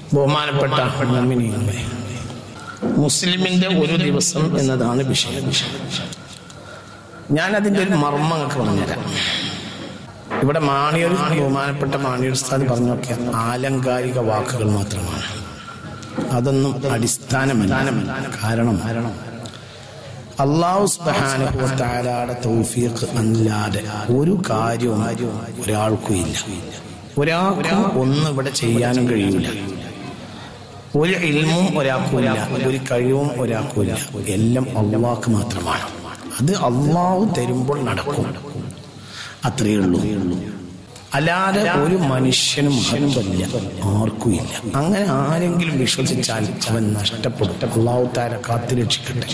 ബഹുമാനപ്പെട്ട മുഅ്മിനീങ്ങളെ മുസ്ലിമിന്റെ ഒരു ദിവസം എന്നതാണ് വിഷയം ഞാൻ അതിന്റെ ഒരു മർമ്മം നിങ്ങൾക്ക് പറഞ്ഞുതരാം ഇവിടെ മാണിയൊരു ബഹുമാനപ്പെട്ട മാണിയൊരു സ്ഥാനം പറഞ്ഞൊക്കെ ആലങ്കാരിക വാക്കുകൾ മാത്രമാണ് അതൊന്നും അടിസ്ഥാനമല്ല കാരണം അള്ളാഹു സുബാനുഭവത്താലാടെ തൗഫീഖ് അല്ലാതെ ഒരു കാര്യവും ഒരാൾക്കും ഇല്ല ഒരാൾക്കും ഒന്നും ഇവിടെ ചെയ്യാനും കഴിയില്ല ഒരു ഇൽമും ഒരാൾക്കുമില്ല ഒരു കഴിവും ഒരാൾക്കുമില്ല എല്ലാം അള്ളാഹ്ക്ക് മാത്രമാണ് അത് അള്ളാഹു തരുമ്പോൾ നടക്കും അത്രയേ ഉള്ളൂ അല്ലാതെ ഒരു മനുഷ്യനും മഹത്വമില്ല ആർക്കും ഇല്ല അങ്ങനെ ആരെങ്കിലും വിശ്വസിച്ചാൽ അവൻ നഷ്ടപ്പെടും അള്ളാഹു താര കാത്തുരക്ഷിക്കട്ടെ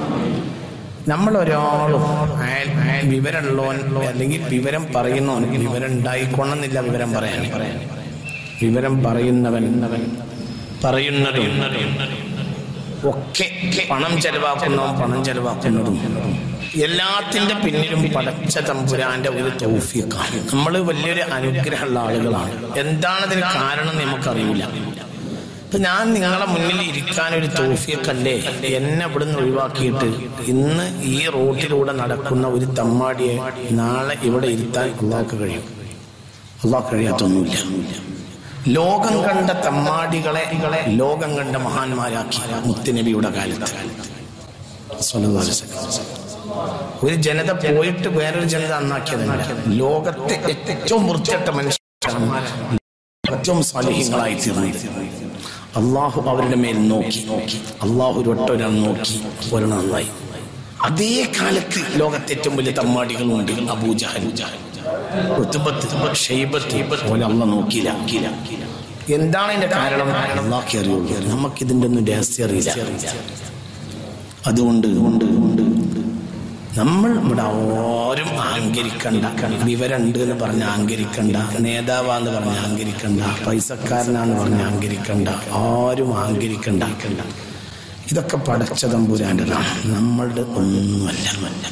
നമ്മൾ ഒരാളും അയാൾ അയാൾ വിവരമുള്ളവൻ അല്ലെങ്കിൽ വിവരം പറയുന്നവൻ വിവരം ഉണ്ടായിക്കൊള്ളുന്നില്ല വിവരം പറയാൻ വിവരം പറയുന്നവൻ പറയുന്നതും ഒക്കെ പണം ചെലവാക്കുന്നതും പണം ചെലവാക്കുന്നതും എല്ലാത്തിന്റെ പിന്നിലും പടച്ച തമ്പുരാന്റെ ഒരു തൗഫീഖാണ് നമ്മൾ വലിയൊരു അനുഗ്രഹമുള്ള ആളുകളാണ് എന്താണ് ഇതിന് കാരണം എന്ന് നമുക്കറിയില്ല ഇപ്പൊ ഞാൻ നിങ്ങളെ മുന്നിൽ ഇരിക്കാൻ ഒരു തോഫിയൊക്കല്ലേ എന്നെ ഇവിടുന്ന് ഒഴിവാക്കിയിട്ട് ഇന്ന് ഈ റോട്ടിലൂടെ നടക്കുന്ന ഒരു തമ്മാടിയെ നാളെ ഇവിടെ ഇരുത്താൻ അള്ളാഹ്ക്ക് കഴിയും അള്ളാഹ് കഴിയാത്തൊന്നുമില്ല ലോകം കണ്ട തമ്മാടികളെ ലോകം കണ്ട മഹാന്മാരാക്കി മുത്തുനബിയുടെ കാലത്ത് സ്വല്ലല്ലാഹു അലൈഹി വസല്ലം. ഒരു ജനത പോയിട്ട് വേറൊരു ജനത നന്നാക്കിയതല്ല ലോകത്തെ ഏറ്റവും വൃത്തിയട്ട മനുഷ്യരാണ് ഏറ്റവും സാലിഹ്യങ്ങളായി തീർന്നത് അള്ളാഹു അവരുടെ മേൽ നോക്കി അള്ളാഹു ഒരു ഒട്ടൊരാൾ നോക്കി ഒരെണ്ണം നന്നായി അതേ കാലത്ത് ലോകത്തെ ഏറ്റവും വലിയ തമ്മാടികളുണ്ട് അബൂജഹൽ ഉത്ബത്ത്, ഷൈബത്ത് പോലെ അള്ള നോക്കിയില്ല എന്താണ് ഇതിന്റെ കാരണം അള്ളാഹ്ക്ക് അറിയുള്ളൂ നമുക്കിതിന്റെ ഒന്നും രഹസ്യം അറിയില്ല അതുകൊണ്ട് കൊണ്ട് കൊണ്ട് നമ്മൾ ഇവിടെ ആരും അഹങ്കരിക്കണ്ട വിവരമുണ്ട് എന്ന് പറഞ്ഞ് അഹങ്കരിക്കണ്ട നേതാവാന്ന് പറഞ്ഞ് അഹങ്കരിക്കണ്ട പൈസക്കാരനാന്ന് പറഞ്ഞ് അഹങ്കരിക്കണ്ട ആരും അഹങ്കരിക്കണ്ട ഇതൊക്കെ പടച്ച തമ്പുരാൻ്റെതാണ് നമ്മളുടെ ഒന്നുമല്ല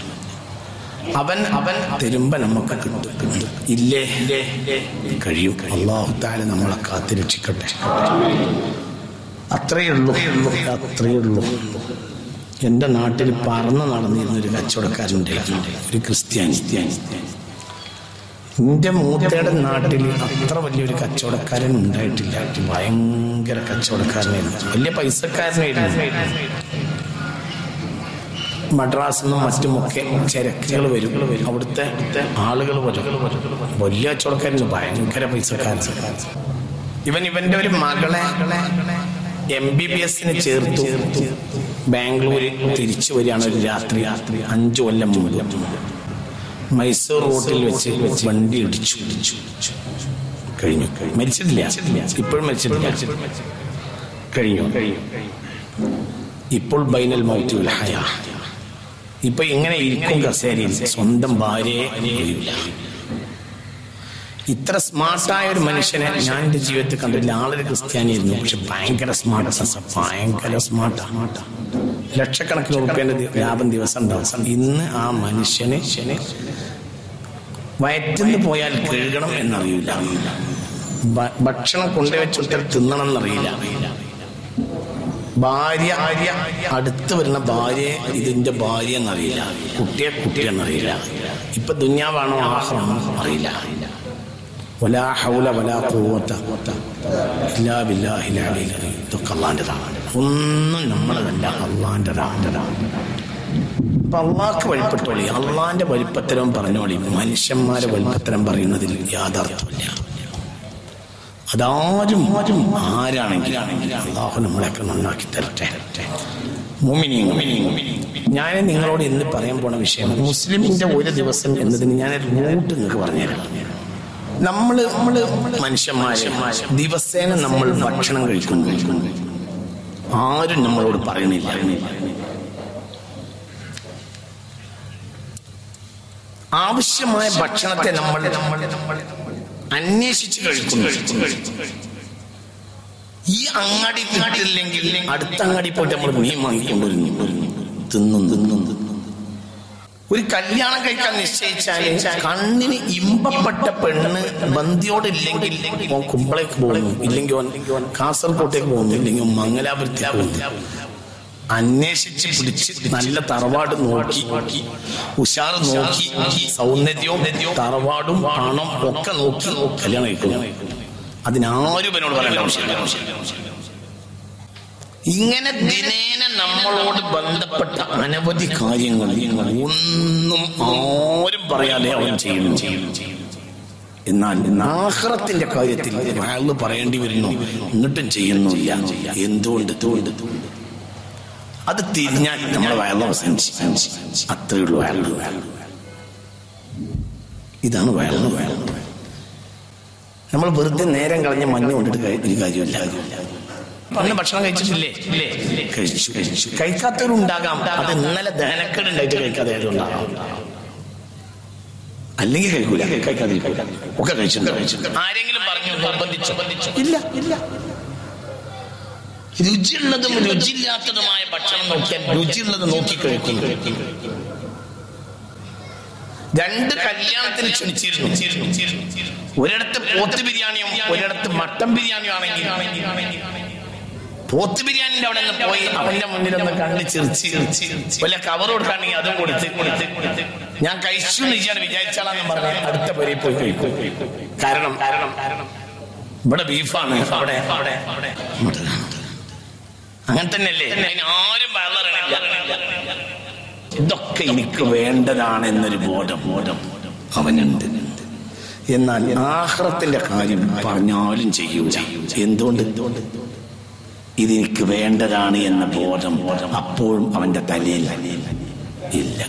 അവൻ അവൻ തരുമ്പോ നമുക്ക് കിട്ടും ഇല്ലേ കഴിയും അള്ളാഹു താല നമ്മളെ കാത്തിരക്ഷിക്കട്ടെ അത്രയേ ഉള്ളൂ അത്രയേ ഉള്ളൂ എന്റെ നാട്ടിൽ പറന്ന് നടന്നിരുന്ന ഒരു കച്ചവടക്കാരുണ്ടായിരുന്നു ഒരു ക്രിസ്ത്യാനി എന്റെ മൂത്തയുടെ നാട്ടിൽ അത്ര വലിയൊരു കച്ചവടക്കാരൻ ഉണ്ടായിട്ടില്ല ഭയങ്കര കച്ചവടക്കാരനായിരുന്നു വലിയ പൈസക്കാരനായിരുന്നു മദ്രാസിൽ നിന്നും മറ്റുമൊക്കെ ചരക്കുകൾ വരും അവിടുത്തെ ആളുകൾ വരും വലിയ കച്ചവടക്കാരൻ ഭയങ്കര പൈസക്കാരൻ ഇവൻ ഇവന്റെ ഒരു മകളെ എം ബി ബി എസിന് ചേർത്തു ബാംഗ്ലൂര് തിരിച്ചു വരികയാണ് ഒരു രാത്രി അഞ്ചു കൊല്ലം മുമ്പ് മൈസൂർ റോട്ടിൽ വെച്ച് വണ്ടി ഇടിച്ചു കഴിഞ്ഞു മരിച്ചിട്ടില്ല ഇപ്പോഴും മരിച്ചിട്ടില്ല കഴിഞ്ഞു ഇപ്പോൾ ബൈനൽ മൗറ്റുൽ ഹയ ഇപ്പൊ ഇങ്ങനെ ഇരിക്കും കസേരയിൽ സ്വന്തം ഭാര്യയെ അറിയില്ല ഇത്ര സ്മാർട്ടായ ഒരു മനുഷ്യനെ ഞാൻ എന്റെ ജീവിതത്തിൽ കണ്ടില്ല ആളൊരു ക്രിസ്ത്യാനിയായിരുന്നു പക്ഷെ ഭയങ്കര സ്മാർട്ട് ഭയങ്കര സ്മാർട്ടാണ് ലക്ഷക്കണക്കിന് ഉറുപ്പ്യന്റെ ദി- ലാഭം ദിവസം ഉണ്ടാവും ഇന്ന് ആ മനുഷ്യന് വയറ്റിന്ന് പോയാൽ കഴുകണം എന്നറിയില്ല ഭ- ഭക്ഷണം കൊണ്ടുവച്ചിട്ട് തിന്നണം എന്നറിയില്ല ഭാര്യ അടുത്ത് വരുന്ന ഭാര്യയെ ഇതിന്റെ ഭാര്യ എന്നറിയില്ല കുട്ടിയെ കുട്ടി എന്നറിയില്ല ഇപ്പൊ ദുന്യാവാണോ ആഹ്റാണോ അറിയില്ല വലാ ഹൗല വലാ ഖുവത ഇല്ലാ ബില്ലാഹിൽ അലിയിൽ അലീം. ഇതൊക്കെ അള്ളാന്റെതാണ് ഒന്നും നമ്മളതല്ല അള്ളാന്റെതാണ് അപ്പൊ അള്ളാഹ്ക്ക് വഴിപ്പെട്ടോളി അള്ളാന്റെ വലിപ്പത്തരം പറഞ്ഞോളി മനുഷ്യന്മാരെ വലിപ്പത്തരം പറയുന്നതിൽ യാഥാർത്ഥ്യമില്ല അതാരും ആരാണെങ്കിലും അള്ളാഹു നമ്മളെയൊക്കെ നന്നാക്കി തരട്ടെ മുമിനിയും ഞാൻ നിങ്ങളോട് ഇന്ന് പറയാൻ പോണ വിഷയം മുസ്ലിമിന്റെ ഒരു ദിവസം എന്നതിന് ഞാൻ റൂട്ട് നിങ്ങൾക്ക് പറഞ്ഞുതരാം നമ്മള് നമ്മള് മനുഷ്യന്മാര് ദിവസേന നമ്മൾ ഭക്ഷണം കഴിക്കുന്നു ആരും നമ്മളോട് പറയണില്ല ആവശ്യമായ ഭക്ഷണത്തെ നമ്മൾ നമ്മൾ അന്വേഷിച്ച് കഴിക്കുന്നു ഈ അങ്ങാടി കിട്ടില്ലെങ്കിൽ അടുത്ത അങ്ങാടി പോയിട്ട് നമ്മൾ മീൻ വാങ്ങിക്കൊണ്ടിരുന്നു തിന്നും തിന്നും തിന്നും ഒരു കല്യാണം കഴിക്കാൻ നിശ്ചയിച്ചാല് കണ്ണിന് ഇമ്പപ്പെട്ട പെണ്ണ് ബന്ധിയോടില്ലെങ്കിൽ ഓൻ കുമ്പളേക്ക് പോകുന്നു ഇല്ലെങ്കിൽ ഓൻ കാസർകോട്ടേക്ക് പോകുന്നു ഇല്ലെങ്കിൽ ഓൻ മംഗലാപുരത്തേക്ക് പോകുന്നു അന്വേഷിച്ച് പിടിച്ച് നല്ല തറവാട് നോക്കി ഉഷാർ നോക്കി സൗന്ദര്യവും തറവാടും പണം ഒക്കെ നോക്കി കല്യാണം കഴിക്കുന്നു അതിനാരും എന്നോട് പറയേണ്ട ആവശ്യമില്ല ഇങ്ങനെ ദിനേന നമ്മളോട് ബന്ധപ്പെട്ട അനവധി കാര്യങ്ങൾ ഒന്നും ആരും പറയാതെ അവൻ ചെയ്യുന്നു എന്നാൽ ആഹ്റത്തിന്റെ കാര്യത്തിൽ അയാൾ പറയേണ്ടി വരുന്നു എന്നിട്ടും ചെയ്യുന്നില്ല എന്തുകൊണ്ട് എന്തുകൊണ്ട് അത് തിരിഞ്ഞാൽ നമ്മളെ വയറിൽ അവസാനിച്ച് അത്രയേ ഉള്ളൂ വയറിൽ വയറിൽ ഇതാണ് വയറിൽ വയറിൽ നമ്മൾ വെറുതെ നേരം കളഞ്ഞ മഞ്ഞ് കൊണ്ടിട്ട് കഴി- ഒരു കാര്യമില്ല അന്ന് ഭക്ഷണം കഴിച്ചിട്ടില്ലേ കഴിച്ചു കഴിച്ചു കഴിക്കാത്തവരുണ്ടാകാം അത് ഇന്നലെ ദഹനക്കേട് ഉണ്ടായിട്ട് കഴിക്കാതെ ഉണ്ടാകാം അല്ലെങ്കിൽ കഴിക്കൂല കഴിക്കാതിരിക്കൂല ഒക്കെ കഴിച്ചിട്ടുണ്ട് ആരെങ്കിലും പറഞ്ഞു നിർബന്ധിച്ചു ഇല്ല ഇല്ല രുചിയുള്ളതും രുചിയില്ലാത്തതുമായ ഭക്ഷണം നോക്കിയാൽ രുചിയുള്ളത് നോക്കി കഴിക്കുന്നു രണ്ട് കല്യാണത്തിന് ക്ഷണിച്ചിരുന്നു ഒരിടത്ത് പോത്ത് ബിരിയാണിയും ഒരിടത്ത് മട്ടൻ ബിരിയാണിയും ആണെങ്കിൽ പോത്ത് ബിരിയാണിന്റെ അവിടെ നിന്ന് പോയി അവന്റെ മുന്നിൽ ഒന്ന് കണ്ട് ചിരിച്ച് വല്ല കവർ കൊടുക്കാണെങ്കിൽ അതും കൊടുത്ത് കൊടുത്ത് കൊടുത്ത് ഞാൻ കഴിച്ചു നിജാണ് വിചാരിച്ചാളാന്ന് പറഞ്ഞ് അടുത്ത പേരെ പോയി കഴിക്കും കാരണം കാരണം ഇവിടെ ബീഫാണ് അവിടെ അവിടെ അവിടെ മട്ടനാണ്. അങ്ങനെ തന്നെയല്ലേ അതിന് ആരും വയറിറങ്ങില്ല ഇതൊക്കെ എനിക്ക് വേണ്ടതാണ് എന്നൊരു ബോധം ബോധം അവനുണ്ട് എന്നാൽ ആഹ്റത്തിന്റെ കാര്യം പറഞ്ഞാലും ചെയ്യൂല എന്തുകൊണ്ട് എന്തുകൊണ്ട് ഇതെനിക്ക് വേണ്ടതാണ് എന്ന ബോധം അപ്പോഴും അവന്റെ തലയിൽ ഇല്ല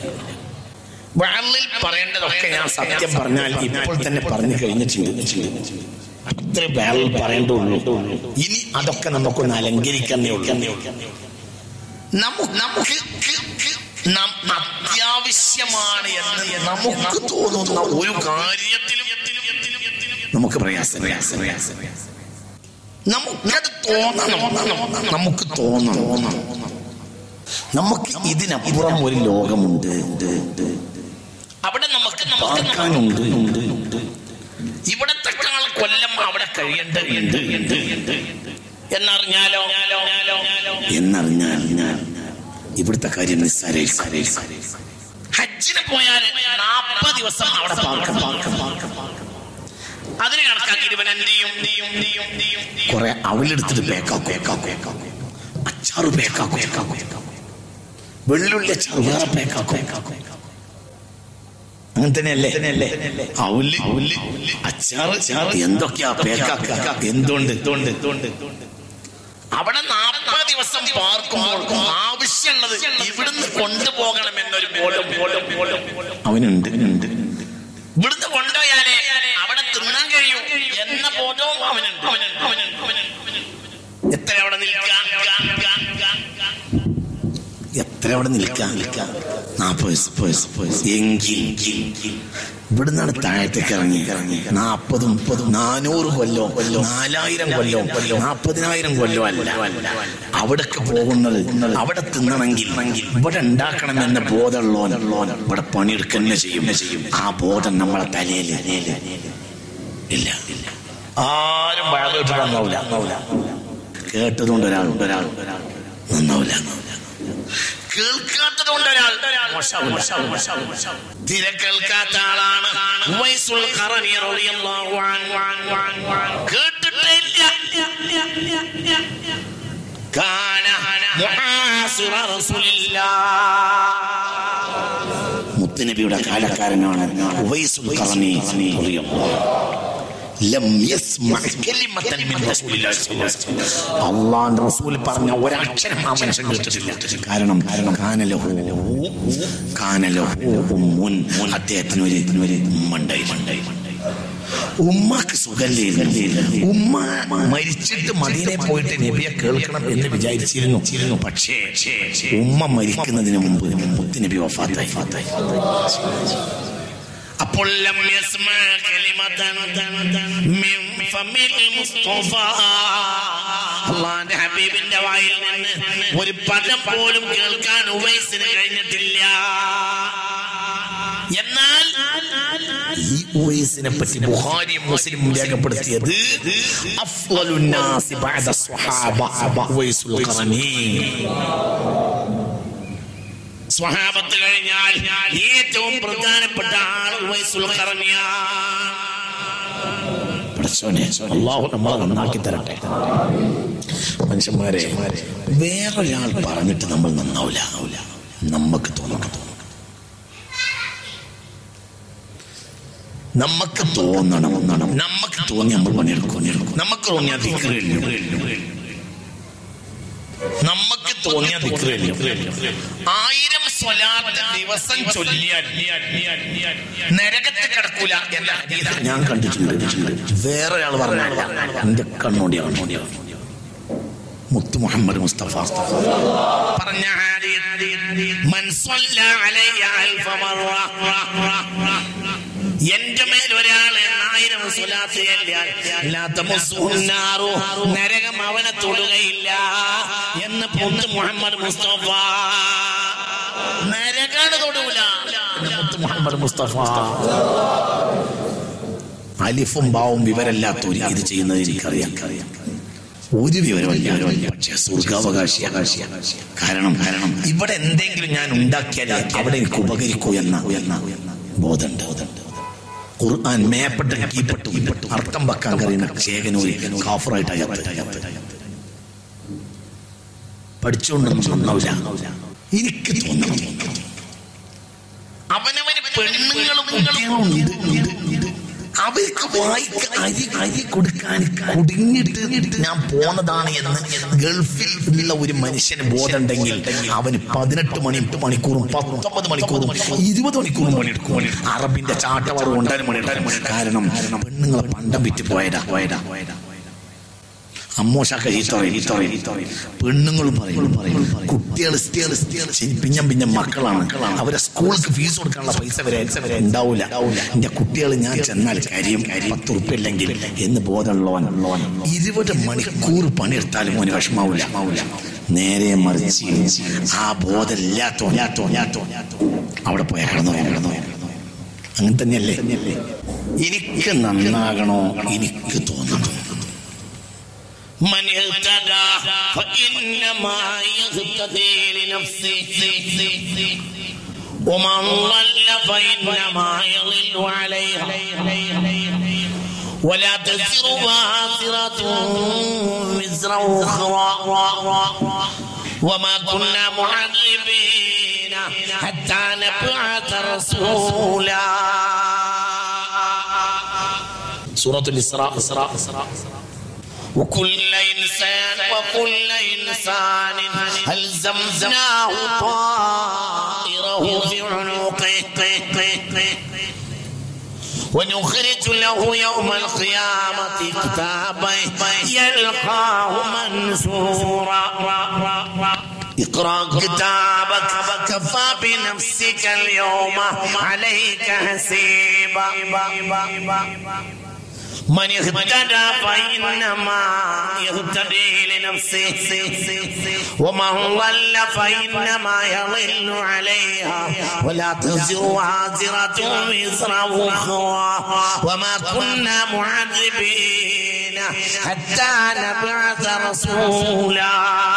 വയലിൽ പറയേണ്ടതൊക്കെ ഞാൻ സത്യം പറഞ്ഞാൽ ഇപ്പോൾ തന്നെ പറഞ്ഞു കഴിഞ്ഞിട്ടുണ്ട് അത്ര വയലിൽ പറയേണ്ടുള്ളൂ ഇനി അതൊക്കെ നമുക്കൊന്ന് അലങ്കരിക്കുന്നേ ഉള്ളൂ നമുക്ക് നമുക്ക് നാം അത്യാവശ്യമാണ് എന്ന് നമുക്ക് തോന്നുന്ന ഒരു കാര്യത്തിലും നമുക്ക് പ്രയാസം പ്രയാസം പ്രയാസം പ്രയാസം നമുക്കത് തോന്നണം നമുക്ക് തോന്നണം നമുക്ക് ഇതിനപ്പുറം ഒരു ലോകമുണ്ട് അവിടെ നമുക്ക് പാർക്കാനുണ്ട് ഉണ്ട്, ഉണ്ട്. ഇവിടത്തെക്കാൾ കൊല്ലം അവിടെ കഴിയേണ്ടതുണ്ട് ഉണ്ട്, ഉണ്ട്. എന്നറിഞ്ഞാലോ എന്നറിഞ്ഞാൽ ഞാൻ ഇവിടുത്തെ കാര്യം നിസ്സാരേ ഹജ്ജിന് പോയാൽ നാൽപ്പത് ദിവസം അവിടെ പാർക്കാം പാർക്കാം പാർക്കാം പാർക്കാം അതിന് കണക്കാക്കി ഇവൻ എന്ത് ചെയ്യും എന്ത് ചെയ്യും, എന്ത് ചെയ്യും, എന്ത് ചെയ്യും, എന്ത് ചെയ്യും? കുറെ അവലെടുത്തിട്ട് പേക്കാക്കും പേക്കാക്കും പേക്കാക്കും അച്ചാറ് പേക്കാക്കും പേക്കാക്കും പേക്കാക്കും വെള്ളുള്ളി അച്ചാറ് വേറെ പേക്കാക്കും പേക്കാക്കും അങ്ങനെ തന്നെയല്ലേ തന്നെയല്ലേ അവല് അവല് അച്ചാറ് അച്ചാറ് എന്തൊക്കെയാ പേക്കാക്ക എന്തുകൊണ്ട് എന്തുകൊണ്ട് എന്തുകൊണ്ട് അവിടെ നാൽപ്പത് ദിവസം പാർക്കുമ്പോൾ ആവശ്യമുള്ളത് ഇവിടുന്ന് കൊണ്ടുപോകണം എന്നൊരു ബോധം ബോധം ബോധം അവനുണ്ട് ഉണ്ട് ഇവിടുന്ന് കൊണ്ടുപോയാലേ അവിടെ തിന്നാൻ കഴിയും എന്ന ബോധവും അവനുണ്ട് അവനുണ്ട് അവനുണ്ട് അവനുണ്ട് അവനുണ്ട്. എത്ര അവിടെ നിൽക്കാം എത്ര അവിടെ നിൽക്കാം നിൽക്കാം നാൽപ്പത് വയസ്സ് വയസ്സ് വയസ്സ് എങ്കിൽ ഇവിടുന്നാണ് താഴത്തേക്ക് ഇറങ്ങി ഇറങ്ങി നാൽപ്പതും മുപ്പതും നാനൂറ് കൊല്ലോ കൊല്ലോ നാലായിരം കൊല്ലോ കൊല്ലോ നാൽപ്പതിനായിരം കൊല്ലോ അല്ല അവിടൊക്കെ പോകുന്നത് അവിടെ തിന്നണമെങ്കിൽ ഇവിടെ ഉണ്ടാക്കണം എന്ന ബോധമുള്ളോൻ ഇവിടെ പണിയെടുക്കുക ചെയ്യും ചെയ്യും ആ ബോധം നമ്മളെ തലയിൽ ഇല്ല ആരും വയലോട്ട് നന്നാവില്ല കേട്ടതുകൊണ്ട് ഒരാൾ ഒരാൾ നന്നാവില്ല കേൾക്കാത്തത് കൊണ്ട് ഒരാൾ മോശമാവില്ല. തീരെ കേൾക്കാത്ത ആളാണ് ഉവൈസുൽ ഖറനി റളിയല്ലാഹു അൻഹു. കേട്ടിട്ടേ ഇല്ല കാന മുആസിറ റസൂലില്ലാഹ്. മുത്തുനബിയുടെ കാലക്കാരനാണ് ഉവൈസുൽ ഖറനി റളിയല്ലാഹു ലം യസ്മഅ കലിമതൻ മിൻ റസൂലില്ലാഹി സ്വല്ലല്ലാഹു അലൈഹി വസല്ലം. അള്ളാന്റെ റസൂൽ പറഞ്ഞ ഒരക്ഷരം ആ മനുഷ്യൻ കേട്ടിട്ടില്ല കാരണം കാരണം കാനലഹു കാനലഹു ഉമ്മുൻ അദ്ദേഹത്തിന് ഒരു ഒരു ഉമ്മ ഉണ്ടായി ഉമ്മക്ക് സുഖല്ലേ ഉമ്മ മരിച്ചിട്ട് മദീനെ പോയിട്ട് നബിയെ കേൾക്കണം എന്ന് വിചാരിച്ചിരുന്നു പക്ഷേ ഉമ്മ മരിക്കുന്നതിന് മുമ്പ് മുത്തുനബി വഫാത്തായി അപ്പോൾ ലം യസ്മഅ കലിമതൻ മിൻ ഫമിൽ മുസ്തഫ അള്ളാന്റെ ഹബീബിന്റെ വായിൽ നിന്ന് ഒരു പദം പോലും കേൾക്കാൻ ഉവൈസിന് കഴിഞ്ഞിട്ടില്ല ഈ ഉവൈസിനെ പറ്റി ബുഖാരിയും മുസ്ലിമും രേഖപ്പെടുത്തിയത് അഫ്ളലുന്നാസി ബഅദ സ്വഹാബ ഉവൈസുൽ ഖറനി സ്വഹാബത്ത് കഴിഞ്ഞാൽ ഏറ്റവും പ്രധാനപ്പെട്ട ആൾ ഉവൈസുൽ ഖറനിയാണ് പടച്ചോനെ അള്ളാഹു നമ്മളെ നന്നാക്കി തരട്ടെ മനുഷ്യന്മാരെ വേറൊരാൾ പറഞ്ഞിട്ട് നമ്മൾ നന്നാവില്ല നമുക്ക് തോന്നണം നമുക്ക് തോന്നണം നമുക്ക് തോന്നി നമ്മൾ പണിയെടുക്കും നമുക്ക് തോന്നിയ ദിക്കറില്ല നമുക്ക് തോന്നിയ ദിക്കറില്ല ആയിരം സ്വലാത്ത് ദിവസം ചൊല്ലിയാൽ നരകത്തെ കിടക്കൂല എന്ന ഹദീസ് ഞാൻ കണ്ടിട്ടുണ്ട് വേറെ ഒരാൾ പറഞ്ഞല്ല എന്റെ കണ്ണോടിയ കണ്ണോടിയ മുത്തു മുഹമ്മദ് മുസ്തഫ പറഞ്ഞ മൻ സ്വല്ല അലയ്യ അൽഫ മറ എന്റെ മേൽ ഒരാൾ എണ്ണായിരം സ്വലാത്ത് ചെല്ലിയാൽ ലാ തമസ്സുഹുൻ നാറു. നരകം അവനെ തൊടുകയില്ല എന്ന് മുത്ത് മുഹമ്മദ് മുസ്തഫ നരകാണ് തൊടൂല എന്ന് മുത്ത് മുഹമ്മദ് മുസ്തഫ അലിഫും ബാവും വിവരമില്ലാത്തൊരു ഇത് ചെയ്യുന്നത് എനിക്കറിയാം ഒരു വിവരമില്ല പക്ഷേ സ്വർഗാവകാശി കാരണം കാരണം ഇവിടെ എന്തെങ്കിലും ഞാൻ ഉണ്ടാക്കിയാൽ അവിടെ എനിക്ക് ഉപകരിക്കൂ എന്ന എന്ന ബോധമുണ്ട് ഖുർആൻ മേപ്പെട്ട കീപ്പെട്ടു അർത്ഥം വെക്കാൻ കഴിയുന്ന ചേകനൂരി കാഫറായിട്ട് അകത്ത് പഠിച്ചുകൊണ്ടൊന്നും നന്നാവില്ല എനിക്ക് തോന്നണം അവനവന് പെണ്ണുങ്ങളും കുട്ടികളും ഉണ്ട് ഉണ്ട്, ഉണ്ട്. അവർക്ക് വായിക്ക് അരി അരി കൊടുക്കാൻ കുടുങ്ങിട്ട് ഞാൻ പോന്നതാണ് എന്ന് ഗൾഫിൽ ഉള്ള ഒരു മനുഷ്യന് ബോധമുണ്ടെങ്കിൽ അവന് പതിനെട്ട് മണി എട്ട് മണിക്കൂറും പത്തൊമ്പത് മണിക്കൂറും ഇരുപത് മണിക്കൂറും പണിയെടുക്കും അറബിന്റെ ചാട്ടവാറ് കൊണ്ടാലും പണിയെടുക്കും കാരണം പെണ്ണുങ്ങളെ പണ്ടം വിറ്റ് പോയതാ പോയതാ പോയതാ അമ്മോശാക്ക പെണ്ണുങ്ങളും പറയും പറയും കുട്ടികൾ പിഞ്ഞം പിഞ്ഞം മക്കളാണ് അവരെ സ്കൂൾക്ക് ഫീസ് കൊടുക്കാനുള്ള പൈസ വരെ വരെ ഉണ്ടാവൂല എന്റെ കുട്ടികൾ ഞാൻ ചെന്നാൽ കാര്യം പത്ത് ഉറുപ്പ് ഇല്ലെങ്കിൽ എന്ന് ബോധമുള്ളവൻ ഇരുപത് മണിക്കൂർ പണിയെടുത്താലും മോന് വിഷമാവൂല നേരെ മറിച്ച് ആ ബോധമില്ലാത്തോ അവിടെ പോയ കിടന്നു കിടന്നു അങ്ങനെ തന്നെയല്ലേ എനിക്ക് നന്നാകണോ എനിക്ക് തോന്നണം من اهتدى فإنما يهتدي لنفسه ومن ضل فإنما يضل عليها ولا تزر وازرة وزر أخرى وما كنا معذبين حتى نبعث رسولا سورة الإسراء إسراء إسراء وكل إنسان وكل إنسان ألزمناه طائره في عنقه ونخرج له يوم القيامة كتابا يلقاه منشورا اقرأ كتابك كفى بنفسك اليوم عليك حسيبا من اهتدى فإنما يهتدي لنفسه ومن ضل فإنما يضل عليها ولا تزر وازرة وزر أخرى وما كنا معذبين حتى نبعث رسولا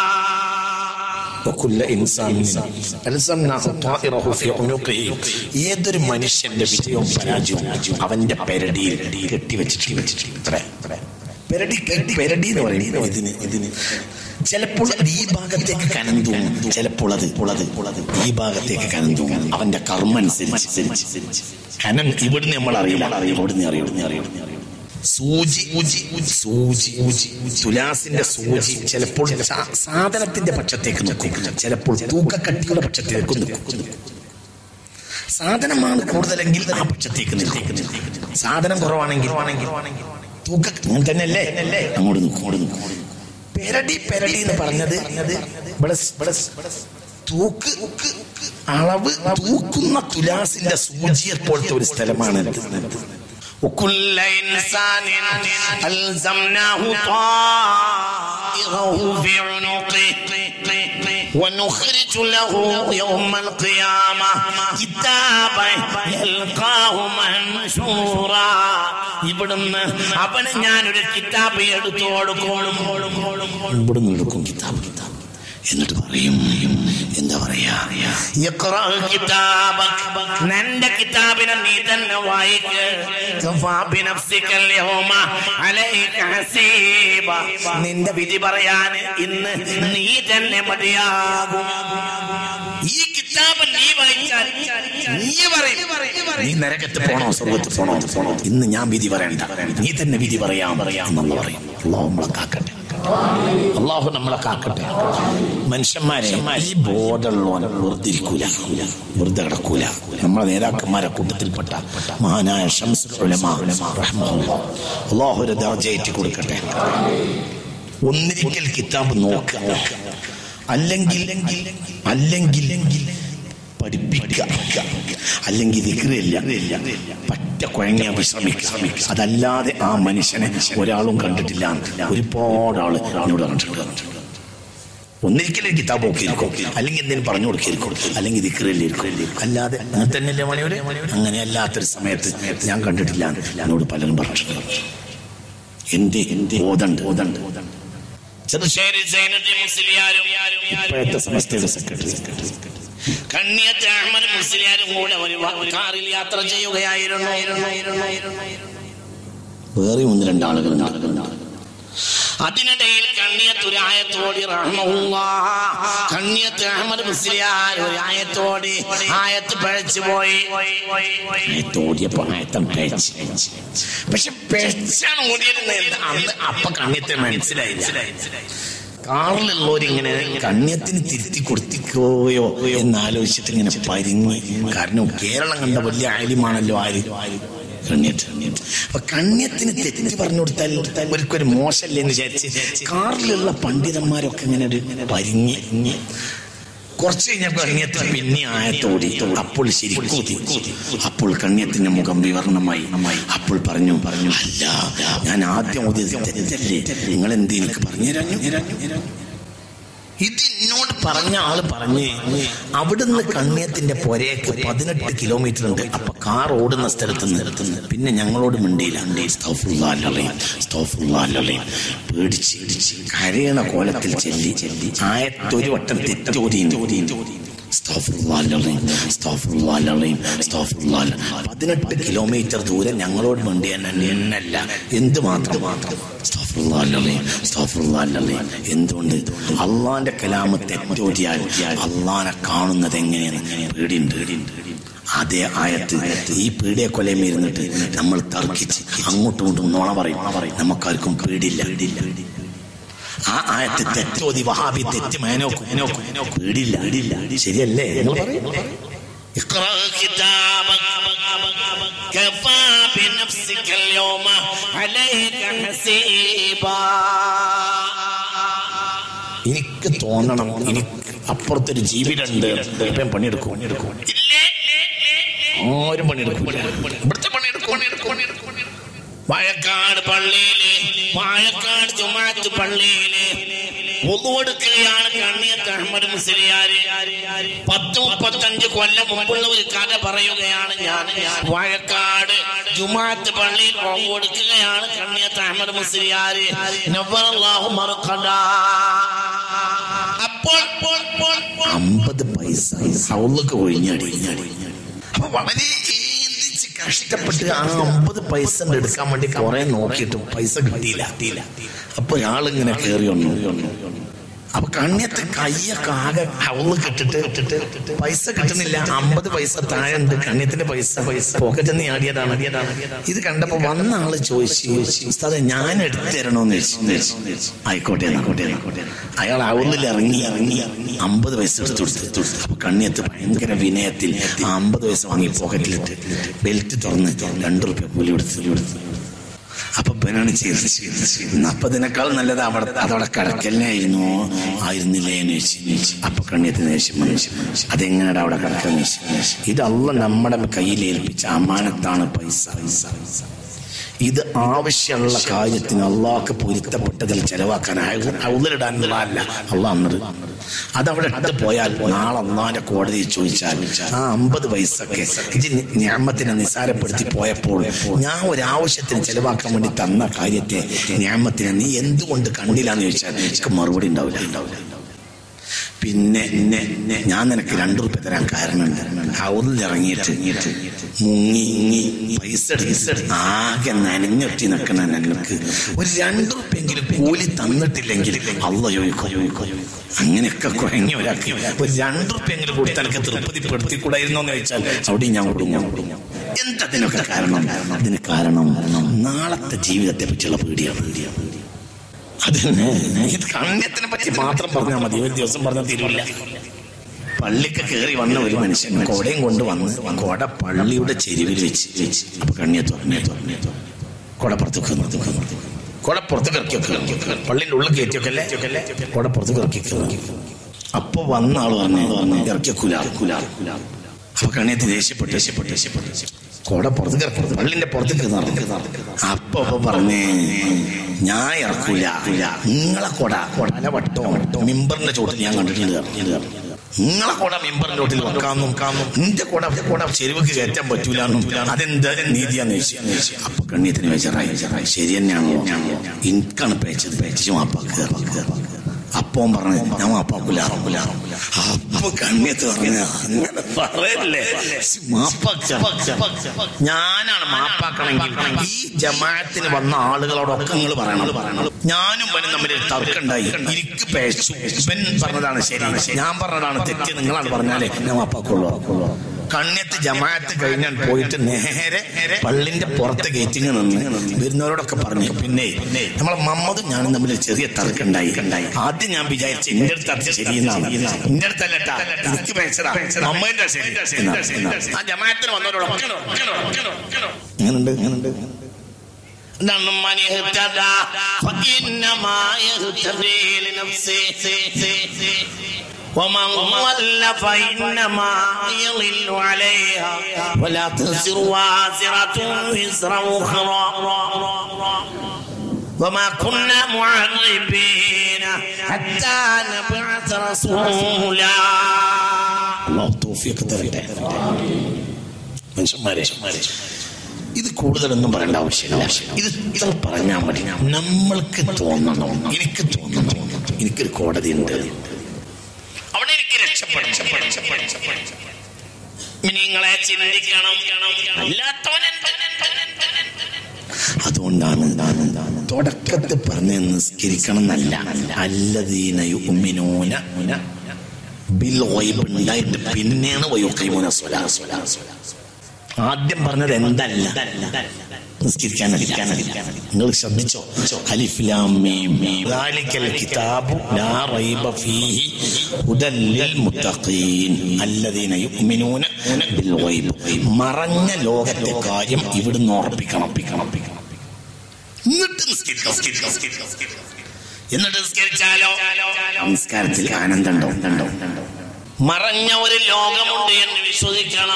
وكل إنسان ألزمناه طائره في عنقه ഏതൊരു മനുഷ്യന്റെ വിജയവും പരാജയവും അവന്റെ പെരടിയിൽ കെട്ടിവെച്ചിട്ട് വെച്ചിട്ട് പെരടി പെരടി എന്ന് പറയുന്നത് ഇതിന് ഇതിന് ചിലപ്പോൾ അത് ഈ ഭാഗത്തേക്ക് കനം തൂങ്ങും ചിലപ്പോൾ അത് ഉള്ളത് ഉള്ളത് ഈ ഭാഗത്തേക്ക് കനം തൂങ്ങും അവന്റെ കർമ്മ അനുസരിച്ച് കനം ഇവിടുന്ന് നമ്മൾ അറിയില്ല ഇവിടുന്ന് അറിയും ഇവിടുന്ന് അറിയും സൂചി സൂചി തുലാസിന്റെ സൂചി ചിലപ്പോൾ സാ- സാധനത്തിന്റെ പക്ഷത്തേക്ക് നിൽക്കും ചിലപ്പോൾ തൂക്കക്കട്ടിയുടെ പക്ഷത്തേക്ക് നിൽക്കും സാധനമാണ് കൂടുതലെങ്കിൽ ആ പക്ഷത്തേക്ക് നിൽക്കും സാധനം കുറവാണെങ്കിൽ തൂക്ക അങ്ങനെ തന്നെയല്ലേ അങ്ങോട്ട് നിൽക്കും അങ്ങോട്ട് നിൽക്കും പെരടി പെരടി എന്ന് പറഞ്ഞത് ഇവിടെ സ്- ഇവിടെ സ്- തൂക്ക് അളവ് തൂക്കുന്ന തുലാസിന്റെ സൂചിയെ പോലത്തെ ഒരു സ്ഥലമാണ് ഇത്. وكل إنسان ألزمناه ورائغه في عنقه ونخرج له يوم القيامة كتابا يلقاه منشورا ഇവിടുന്ന് അവന് ഞാനൊരു കിതാബ് എടുത്തു കൊടുക്കോളും ഇവിടുന്ന് എടുക്കും കിതാബ് കിതാബ് എന്നിട്ട് പറയും എന്താ പറയാ ഇഖ്റ കിതാബക്. നിന്റെ കിതാബിനെ നീ തന്നെ വായിക്ക് കഫാ ബിനഫ്സിക്കൽ യൗമ അലൈക ഹസീബ. നിന്റെ വിധി പറയാൻ ഇന്ന് നീ തന്നെ മതിയാകും ഈ കിതാബ് നീ വായിച്ചാൽ നീ പറയും നീ നരകത്ത് പോണോ സ്വർഗത്ത് പോണോ പോണോ ഇന്ന് ഞാൻ വിധി പറയണ്ട നീ തന്നെ വിധി പറയാം പറയാം എന്നുള്ള പറയും അള്ളാഹു നമ്മളെ കാക്കട്ടെ അള്ളാഹു നമ്മളെ കാക്കട്ടെ മനുഷ്യന്മാരെ ഈ ബോധമുള്ളവൻ വെറുതെ ഇരിക്കൂല വെറുതെ കിടക്കൂല നമ്മളെ നേതാക്കന്മാരെ കൂട്ടത്തിൽപ്പെട്ട മഹാനായ ഷംസുൽ ഉലമാ റഹ്മത്തുള്ളാഹ്. അള്ളാഹു ഒരു ദർജയേറ്റി കൊടുക്കട്ടെ ഒന്നിരിക്കൽ കിതാബ് നോക്കുക അല്ലെങ്കിൽ അല്ലെങ്കിൽ പഠിപ്പിക്കുക അല്ലെങ്കിൽ വിക്രിയില്ല പറ്റ കുഴങ്ങിയ വിശ്രമിക്കുക അതല്ലാതെ ആ മനുഷ്യനെ ഒരാളും കണ്ടിട്ടില്ല ഒരുപാട് ആള് എന്നോട് കണ്ടിട്ടുണ്ട് ഒന്നിരിക്കലും കിതാബ് നോക്കിയിരിക്കും അല്ലെങ്കിൽ എന്തെങ്കിലും പറഞ്ഞു കൊടുക്കിയിരിക്കും അല്ലെങ്കിൽ ദിക്കറിലിരിക്കും അല്ലാതെ അങ്ങനെ തന്നെയല്ലേ മണിയോടെ അങ്ങനെ അല്ലാത്തൊരു സമയത്ത് ഞാൻ കണ്ടിട്ടില്ല എന്നോട് പലരും പറഞ്ഞിട്ടുണ്ട് എന്റെ എന്റെ ഓതണ്ട് ഓതണ്ട് ചെറുശ്ശേരി സൈനത്തി മുസ്ലിയാരും ഇപ്പോഴത്തെ സമസ്തയുടെ സെക്രട്ടറി കണ്ണിയത്തെ അഹമ്മദ് മുസ്ലിയാരും കൂടെ ഒരു വ- കാറിൽ യാത്ര ചെയ്യുകയായിരുന്നു വേറെ ഒന്ന് രണ്ടാളുകളുണ്ട് അതിനിടയിൽ കണ്ണിയത്ത് ഒരു ആയത്തോടി റഹ്മഹുല്ലാ കണ്ണിയത്ത് അഹമ്മദ് മുസ്ലിയാർ ഒരു ആയത്തോടി ആയത്ത് പഴച്ചു പോയി ആയത്തോടിയപ്പോ ആയത്തം പഴച്ച് പക്ഷെ പെഴച്ചാണ് ഓടിയിരുന്നത് അന്ന് അപ്പൊ കണ്ണിയത്തെ മനസ്സിലായില്ല കാറിലുള്ളവരിങ്ങനെ കണ്യത്തിന് തിരുത്തി കൊടുത്തിക്കോയോ എന്നാലോചിച്ചിട്ട് ഇങ്ങനെ പരിങ്ങി കാരണം കേരളം കണ്ട വലിയ ആലിമാണല്ലോ ആര് കണ്യത്ത് അപ്പൊ കണ്യത്തിന് തെറ്റ് പറഞ്ഞു കൊടുത്താൽ ഒരിക്കൊരു മോശമല്ലേ എന്ന് വിചാരിച്ച് കാറിലുള്ള പണ്ഡിതന്മാരൊക്കെ ഇങ്ങനെ ഒരു പരിങ്ങി കുറച്ച് കഴിഞ്ഞപ്പോൾ കണ്യത്തിന് പിന്നെ ആയത്തോടി അപ്പോൾ ശരിക്കൂതി അപ്പോൾ കണ്യത്തിന്റെ മുഖം വിവരണമായി അപ്പോൾ പറഞ്ഞു പറഞ്ഞു അല്ല ഞാൻ ആദ്യം ഓതിയത് തെറ്റല്ലേ നിങ്ങൾ എന്ത് എനിക്ക് പറഞ്ഞു തരാഞ്ഞു ഇത് എന്നോട് പറഞ്ഞ ആള് പറഞ്ഞ് അവിടുന്ന് കണ്ണിയത്തിന്റെ പുരയ്ക്ക് പതിനെട്ട് കിലോമീറ്റർ ഉണ്ട് അപ്പൊ കാർ ഓടുന്ന സ്ഥലത്ത് നിർത്തുന്നു പിന്നെ ഞങ്ങളോട് മിണ്ടിയില്ല സ്തോഫുള്ളാലേ സ്തോഫുള്ളാലേ പേടിച്ച് കരയണ കോലത്തിൽ ചെല്ലി ആയത്തൊരു വട്ടം തെറ്റോടി പതിനെട്ട് കിലോമീറ്റർ ദൂരം ഞങ്ങളോട് വേണ്ടി എന്നല്ല എന്ത് മാത്രം മാത്രം എന്തുകൊണ്ട് അള്ളാന്റെ കലാമ തെറ്റോടിയാൽ അള്ളാനെ കാണുന്നത് എങ്ങനെയാണ് പേടിയുണ്ട് അതേ ആയത്ത് ഈ പീഡിയ കൊലയും ഇരുന്നിട്ട് നമ്മൾ തർക്കിച്ച് അങ്ങോട്ടും ഇങ്ങോട്ടും നോണ പറയും നമുക്കാർക്കും പേടിയില്ല ആ ആയത്ത് തെറ്റോതി വഹാബി തെറ്റ് മേനോക്കും പേടിയില്ല ശരിയല്ലേ നിങ്ങൾ പറയും اقرأ كتابك كفى بنفسك اليوم عليك حسيبا എനിക്ക് തോന്നണം എനിക്ക് അപ്പുറത്തൊരു ജീവിതമുണ്ട് ഇപ്പം പണിയെടുക്കും ഇല്ലേ? ആരും പണിയെടുക്കൂല ഇവിടുത്തെ പണിയെടുക്കും വാഴക്കാട് പള്ളിയില് വാഴക്കാട് ജുമാത്ത് പള്ളിയില് ഒന്നുകൊടുക്കുകയാണ് കണ്ണിയത്ത് അഹമ്മദ് മുസ്ലിയാര് പത്ത് മുപ്പത്തഞ്ച് കൊല്ലം മുമ്പുള്ള ഒരു കഥ പറയുകയാണ് ഞാൻ വാഴക്കാട് ജുമാത്ത് പള്ളിയിൽ കൊടുക്കുകയാണ് കണ്ണിയത്ത് അഹമ്മദ് മുസ്ലിയാര് നവ്വറല്ലാഹു മറുക്കട അപ്പോൾ അമ്പത് പൈസ സൗലക്ക് ഒഴിഞ്ഞടി അപ്പൊ വളരെ ചിന്തിച്ച് കഷ്ടപ്പെട്ട് ആ അമ്പത് പൈസ എടുക്കാൻ വേണ്ടി കുറെ നോക്കിയിട്ടും പൈസ കിട്ടിയില്ല അപ്പൊ ഒരാളിങ്ങനെ കയറി വന്നു അപ്പൊ കണ്ണിയത്തെ കയ്യൊക്കെ ആകെ അവള് കെട്ടിട്ട് ഇട്ടിട്ട് പൈസ കിട്ടുന്നില്ല അമ്പത് പൈസ താഴെ ഉണ്ട് കണ്ണിയത്തിന്റെ പൈസ പൈസ പോക്കറ്റിൽ നിന്ന് ആടിയതാണ് ഇത് കണ്ടപ്പോ വന്ന ആള് ചോദിച്ചു ഉസ്താദെ ഞാൻ എടുത്തു തരണോന്ന് ചോദിച്ചു ആയിക്കോട്ടെ ആയിക്കോട്ടെ ആയിക്കോട്ടെ അയാൾ അവളിൽ ഇറങ്ങി ഇറങ്ങി അമ്പത് പൈസ എടുത്ത് കൊടുത്തു അപ്പൊ കണ്ണിയത്ത് ഭയങ്കര വിനയത്തിൽ ആ അമ്പത് പൈസ വാങ്ങി പോക്കറ്റിലിട്ട് ബെൽറ്റ് തുറന്ന് രണ്ടു റുപ്യ കൂലി കൊടുത്തു അപ്പൊ ബനാണ് ചെയ്തത് അപ്പൊ ഇതിനേക്കാൾ നല്ലത് അവിടെ അതവിടെ കിടക്കലിനായിരുന്നു ആയിരുന്നില്ലേ എന്ന് ചോദിച്ചു അപ്പൊ കണ്ണിയത്തിന് ദേഷ്യം വന്നു അതെങ്ങനെയാണ് അവിടെ കിടക്കാന്ന് ചോദിച്ചു ഇത് അല്ല നമ്മുടെ കയ്യിൽ ഏൽപ്പിച്ച അമാനത്താണ് പൈസ ഇത് ആവശ്യമുള്ള കാര്യത്തിന് അള്ളാഹ്ക്ക് പൊരുത്തപ്പെട്ടതിൽ ചെലവാക്കാൻ ഔതിലിടാനുള്ളതല്ല അള്ളാഹ് അന്നത് അതവിടെ ഇട്ട് പോയാൽ നാളെ അള്ളാന്റെ കോടതിയിൽ ചോദിച്ചാൽ ആ അമ്പത് വയസ്സൊക്കെ ഇത് ഞാമത്തിനെ നിസാരപ്പെടുത്തി പോയപ്പോൾ ഞാൻ ഒരാവശ്യത്തിന് ചെലവാക്കാൻ വേണ്ടി തന്ന കാര്യത്തെ ഞാമത്തിനെ നീ എന്തുകൊണ്ട് കണ്ടില്ലാന്ന് ചോദിച്ചാൽ എനിക്ക് മറുപടി ഉണ്ടാവില്ല ഉണ്ടാവില്ല പിന്നെ പിന്നെ ഞാൻ നിനക്ക് രണ്ടു റുപ്യ തരാൻ കാരണമുണ്ട് ഹൗദിൽ ഇറങ്ങിയിട്ട് മുങ്ങി മുങ്ങി പൈസ എടുത്ത് ആകെ നനഞ്ഞൊട്ടി നിൽക്കണ നിനക്ക് ഒരു രണ്ടു റുപ്യെങ്കിലും കൂലി തന്നിട്ടില്ലെങ്കിൽ അള്ള ചോദിക്കും അങ്ങനെയൊക്കെ കുഴങ്ങി ഒരാൾക്ക് ഒരു രണ്ടു റുപ്യെങ്കിലും കൊടുത്ത് എനിക്ക് തൃപ്തിപ്പെടുത്തിക്കൂടായിരുന്നോ എന്ന് ചോദിച്ചാൽ അവിടെ ഞാൻ കൊടുങ്ങും എന്തതിനൊക്കെ കാരണം അതിന് കാരണം നാളത്തെ ജീവിതത്തെ പറ്റിയുള്ള പേടിയാണ് പേടിയാണ് അതന്നെ ഇത് കണ്യത്തിനെ പറ്റി മാത്രം പറഞ്ഞാൽ മതി ഒരു ദിവസം പറഞ്ഞാൽ തീരുമില്ല പള്ളിക്ക് കയറി വന്ന ഒരു മനുഷ്യൻ കോടയും കൊണ്ട് വന്ന് കോട പള്ളിയുടെ ചെരുവിൽ വെച്ച് വെച്ച് അപ്പൊ കണ്ണിയെ തുറന്നേ തുറന്നേ കോട പുറത്തേക്ക് വന്നു കോട പുറത്തേക്ക് ഇറക്കി വെക്കുക പള്ളിന്റെ ഉള്ളിൽ കയറ്റി വെക്കല്ലേ കോട പുറത്തേക്ക് ഇറക്കി വെക്കുക അപ്പൊ വന്ന ആള് പറഞ്ഞു ഇറക്കിയ കുലാർ കുലാർ കുലാർ അപ്പൊ കണ്ണിയത്ത് ദേഷ്യപ്പെട്ടു ദേഷ്യപ്പെട്ടു ദേഷ്യപ്പെട്ടു കോട പുറത്തേക്ക് ഇറക്കി പള്ളിന്റെ പുറത്തേക്ക് നടന്നു അപ്പൊ അപ്പൊ പറഞ്ഞേ ഞാൻ ഇറക്കൂല നിങ്ങളെ കൊട കൊടല വട്ടോ മിമ്പറിന്റെ ചോട്ടിൽ ഞാൻ കണ്ടിട്ടുണ്ട് പറഞ്ഞത് നിങ്ങളെ കൊട മിമ്പറിന്റെ ചോട്ടിൽ വെക്കാന്നും കാന്നും നിന്റെ കൊട കൊട ചെരുവക്ക് കയറ്റാൻ പറ്റൂലെന്നും അതെന്താ നീതിയാന്ന് ചോദിച്ചു അപ്പൊ കണ്ണീത്തിന് വെച്ചാറായി ശരി തന്നെയാണല്ലോ എനിക്കാണ് പേച്ചത് പേച്ചു മാപ്പാക്കുക അപ്പം പറഞ്ഞു ഞാൻ മാപ്പാക്കൂല അപ്പൊ കണ്ണിയത്ത് പറഞ്ഞ അങ്ങനെ പറയല്ലേ മാപ്പാക്ക ഞാനാണ് മാപ്പാക്കണമെങ്കിൽ ഈ ജമാഅത്തിന് വന്ന ആളുകളോടൊക്കെ നിങ്ങൾ പറയണം ഞാനും ഇവനും തമ്മിൽ ഒരു തർക്കമുണ്ടായി എനിക്ക് പേച്ചു ഇവൻ പറഞ്ഞതാണ് ശരി ഞാൻ പറഞ്ഞതാണ് തെറ്റ് നിങ്ങളാണ് പറഞ്ഞാലേ ഞാൻ മാപ്പാക്കുള്ളൂ കണ്ണിയത്ത് ജമാഅത്ത് കഴിഞ്ഞാൽ പോയിട്ട് നേരെ പള്ളിന്റെ പുറത്ത് ഗേറ്റിങ് നിന്ന് വരുന്നവരോടൊക്കെ പറഞ്ഞു പിന്നെ നമ്മളെ മമ്മതും ഞാനും തമ്മിൽ ചെറിയ തർക്കമുണ്ടായി ആദ്യം ഞാൻ വിചാരിച്ചു എന്റെ അടുത്ത് അത് ശരിയെന്നാണ് എന്റെ അടുത്തല്ലട്ടാ എനിക്ക് പേച്ചതാ മമ്മേന്റെ ശരി എന്നാ. ആ ജമാഅത്തിന് വന്നവരോടൊക്കെ അങ്ങനുണ്ട് അങ്ങനുണ്ട് എന്താണ് من اهتدى فإنما يهتدي لنفسه ومن ضل فإنما يضل عليها ولا تزر وازرة وزر أخرى وما كنا معذبين حتى نبعث رسولا അള്ളാഹു തൗഫീഖ് തരട്ടെ മനുഷ്യന്മാരെ ഇത് കൂടുതലൊന്നും പറയേണ്ട ആവശ്യമില്ല ഇത് ഇത്ര പറഞ്ഞാൽ മതി നമ്മൾക്ക് തോന്നണം എനിക്ക് തോന്നണം എനിക്കൊരു കോടതി ഉണ്ട് അവിടെ എനിക്ക് രക്ഷപ്പെടും നിങ്ങളെ ചിന്തിക്കണം അല്ലാത്തവനുണ്ട് അതുകൊണ്ടാണ് തുടക്കത്തിൽ പറഞ്ഞ് നിസ്കരിക്കണം എന്നല്ല അല്ലദീന യുഅ്മിനൂന ബിൽ ഗൈബ് ഉണ്ടായിട്ട് പിന്നെയാണ് വയുഖീമുന സ്വലാ ആദ്യം പറഞ്ഞത് എന്തല്ല നിസ്കരിക്കാനല്ല നിങ്ങൾ ശ്രദ്ധിച്ചോ അലിഫ് ലാം മീം ദാലിക്കൽ കിതാബു ലാ റൈബ ഫീഹി ഹുദൽ ലിൽ മുത്തഖീൻ അല്ലദീന യുഅ്മിനൂന ബിൽ ഗൈബ് മറഞ്ഞ ലോകത്തെ കാര്യം ഇവിടുന്ന് ഉറപ്പിക്കണം ഉറപ്പിക്കണം എന്നിട്ട് നിസ്കരിക്കണം എന്നിട്ട് നിസ്കരിച്ചാലോ നമസ്കാരത്തിൽ ആനന്ദമുണ്ടോ ഉണ്ടോ മറഞ്ഞ ഒരു ലോകമുണ്ട് എന്ന് വിശ്വസിക്കണം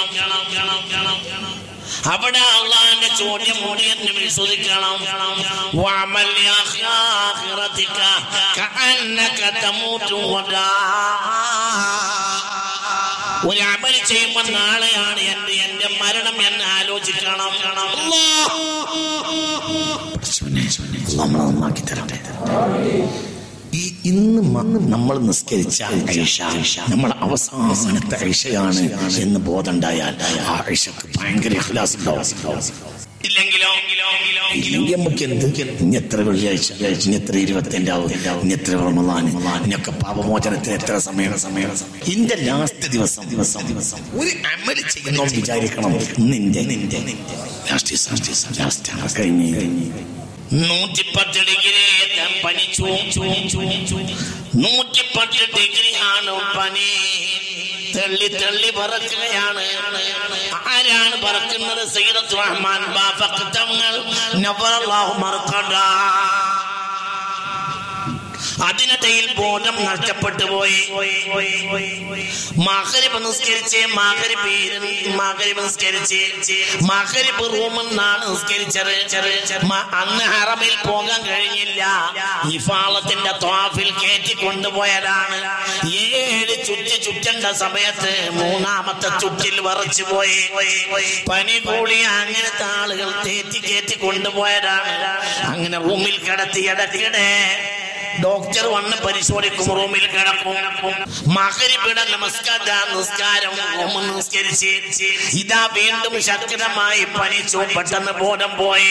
അവിടെ അള്ളാന്റെ ചോദ്യമുണ്ട് എന്ന് വിശ്വസിക്കണം വഅമൽ ലിആഖിറതിക കഅന്നക തമൂതു ഗദാ. ഒരു അമൽ ചെയ്യുമ്പോൾ നാളെയാണ് എന്റെ എന്റെ മരണം എന്ന് ആലോചിക്കണം അല്ലാഹ് പടച്ചോനെ, അള്ളാഹ് നമ്മളെ നന്നാക്കി തരട്ടെ ഈ ഇന്ന് മ- നമ്മൾ നിസ്കരിച്ച ഐഷ നമ്മൾ അവസാനത്തെ ഐഷയാണ് എന്ന് ബോധമുണ്ടായാൽ ആ ഐഷക്ക് ഭയങ്കര ഇഖ്ലാസ് ഉണ്ടാവും ഇല്ലെങ്കിലോ ഇല്ലെങ്കിൽ നമുക്ക് എന്ത് ഇനി എത്ര വെള്ളിയാഴ്ച ഇനി എത്ര ഇരുപത്തിൻ്റെ ആവും ഇനി എത്ര റമദാൻ ഇനിയൊക്കെ പാപമോചനത്തിന് എത്ര സമയം സമയം ഇന്റെ ലാസ്റ്റ് ദിവസം ദിവസം ദിവസം ഒരു അമല് ചെയ്യുന്നോ വിചാരിക്കണം നിന്റെ നിന്റെ ലാസ്റ്റ് ലാസ്റ്റ് ലാസ്റ്റ് കഴിഞ്ഞ് കഴിഞ്ഞ് നൂറ്റിപ്പത്ത് ഡിഗ്രി പനിച്ചു നൂറ്റിപ്പത്ത് ഡിഗ്രി ആണ് പനി തള്ളി തള്ളി പറക്കുകയാണ് ആരാണ് പറക്കുന്നത് സയ്യിദത്ത് റഹ്മാൻ ബാഫക്തങ്ങൾ നവറല്ലാഹു മർഖദ അതിനിടയിൽ ബോധം നഷ്ടപ്പെട്ടു പോയി മകരിബ് നിസ്കരിച്ച് മകരിബ് മകരിബ് നിസ്കരിച്ച് മകരിബ് റൂമിൽ നിന്നാണ് നിസ്കരിച്ചത് മ- അന്ന് ഹറമിൽ പോകാൻ കഴിഞ്ഞില്ല ഇഫാളത്തിന്റെ ത്വാഫിൽ കയറ്റി കൊണ്ടുപോയതാണ് ഏഴ് ചുറ്റി ചുറ്റേണ്ട സമയത്ത് മൂന്നാമത്തെ ചുറ്റിൽ വറച്ചു പോയി പനി കൂടി അങ്ങനത്തെ ആളുകൾ തേറ്റി കയറ്റി കൊണ്ടുപോയതാണ് അങ്ങനെ റൂമിൽ കിടത്തി ഇടയ്ക്കിടെ ഡോക്ടർ വന്ന് പരിശോധിക്കും റൂമിൽ കിടക്കും മകരിബിട നമസ്കാര നിസ്കാരം റൂം നിസ്കരിച്ച് ഇതാ വീണ്ടും ശക്തമായി പനിച്ചു പെട്ടെന്ന് ബോധം പോയി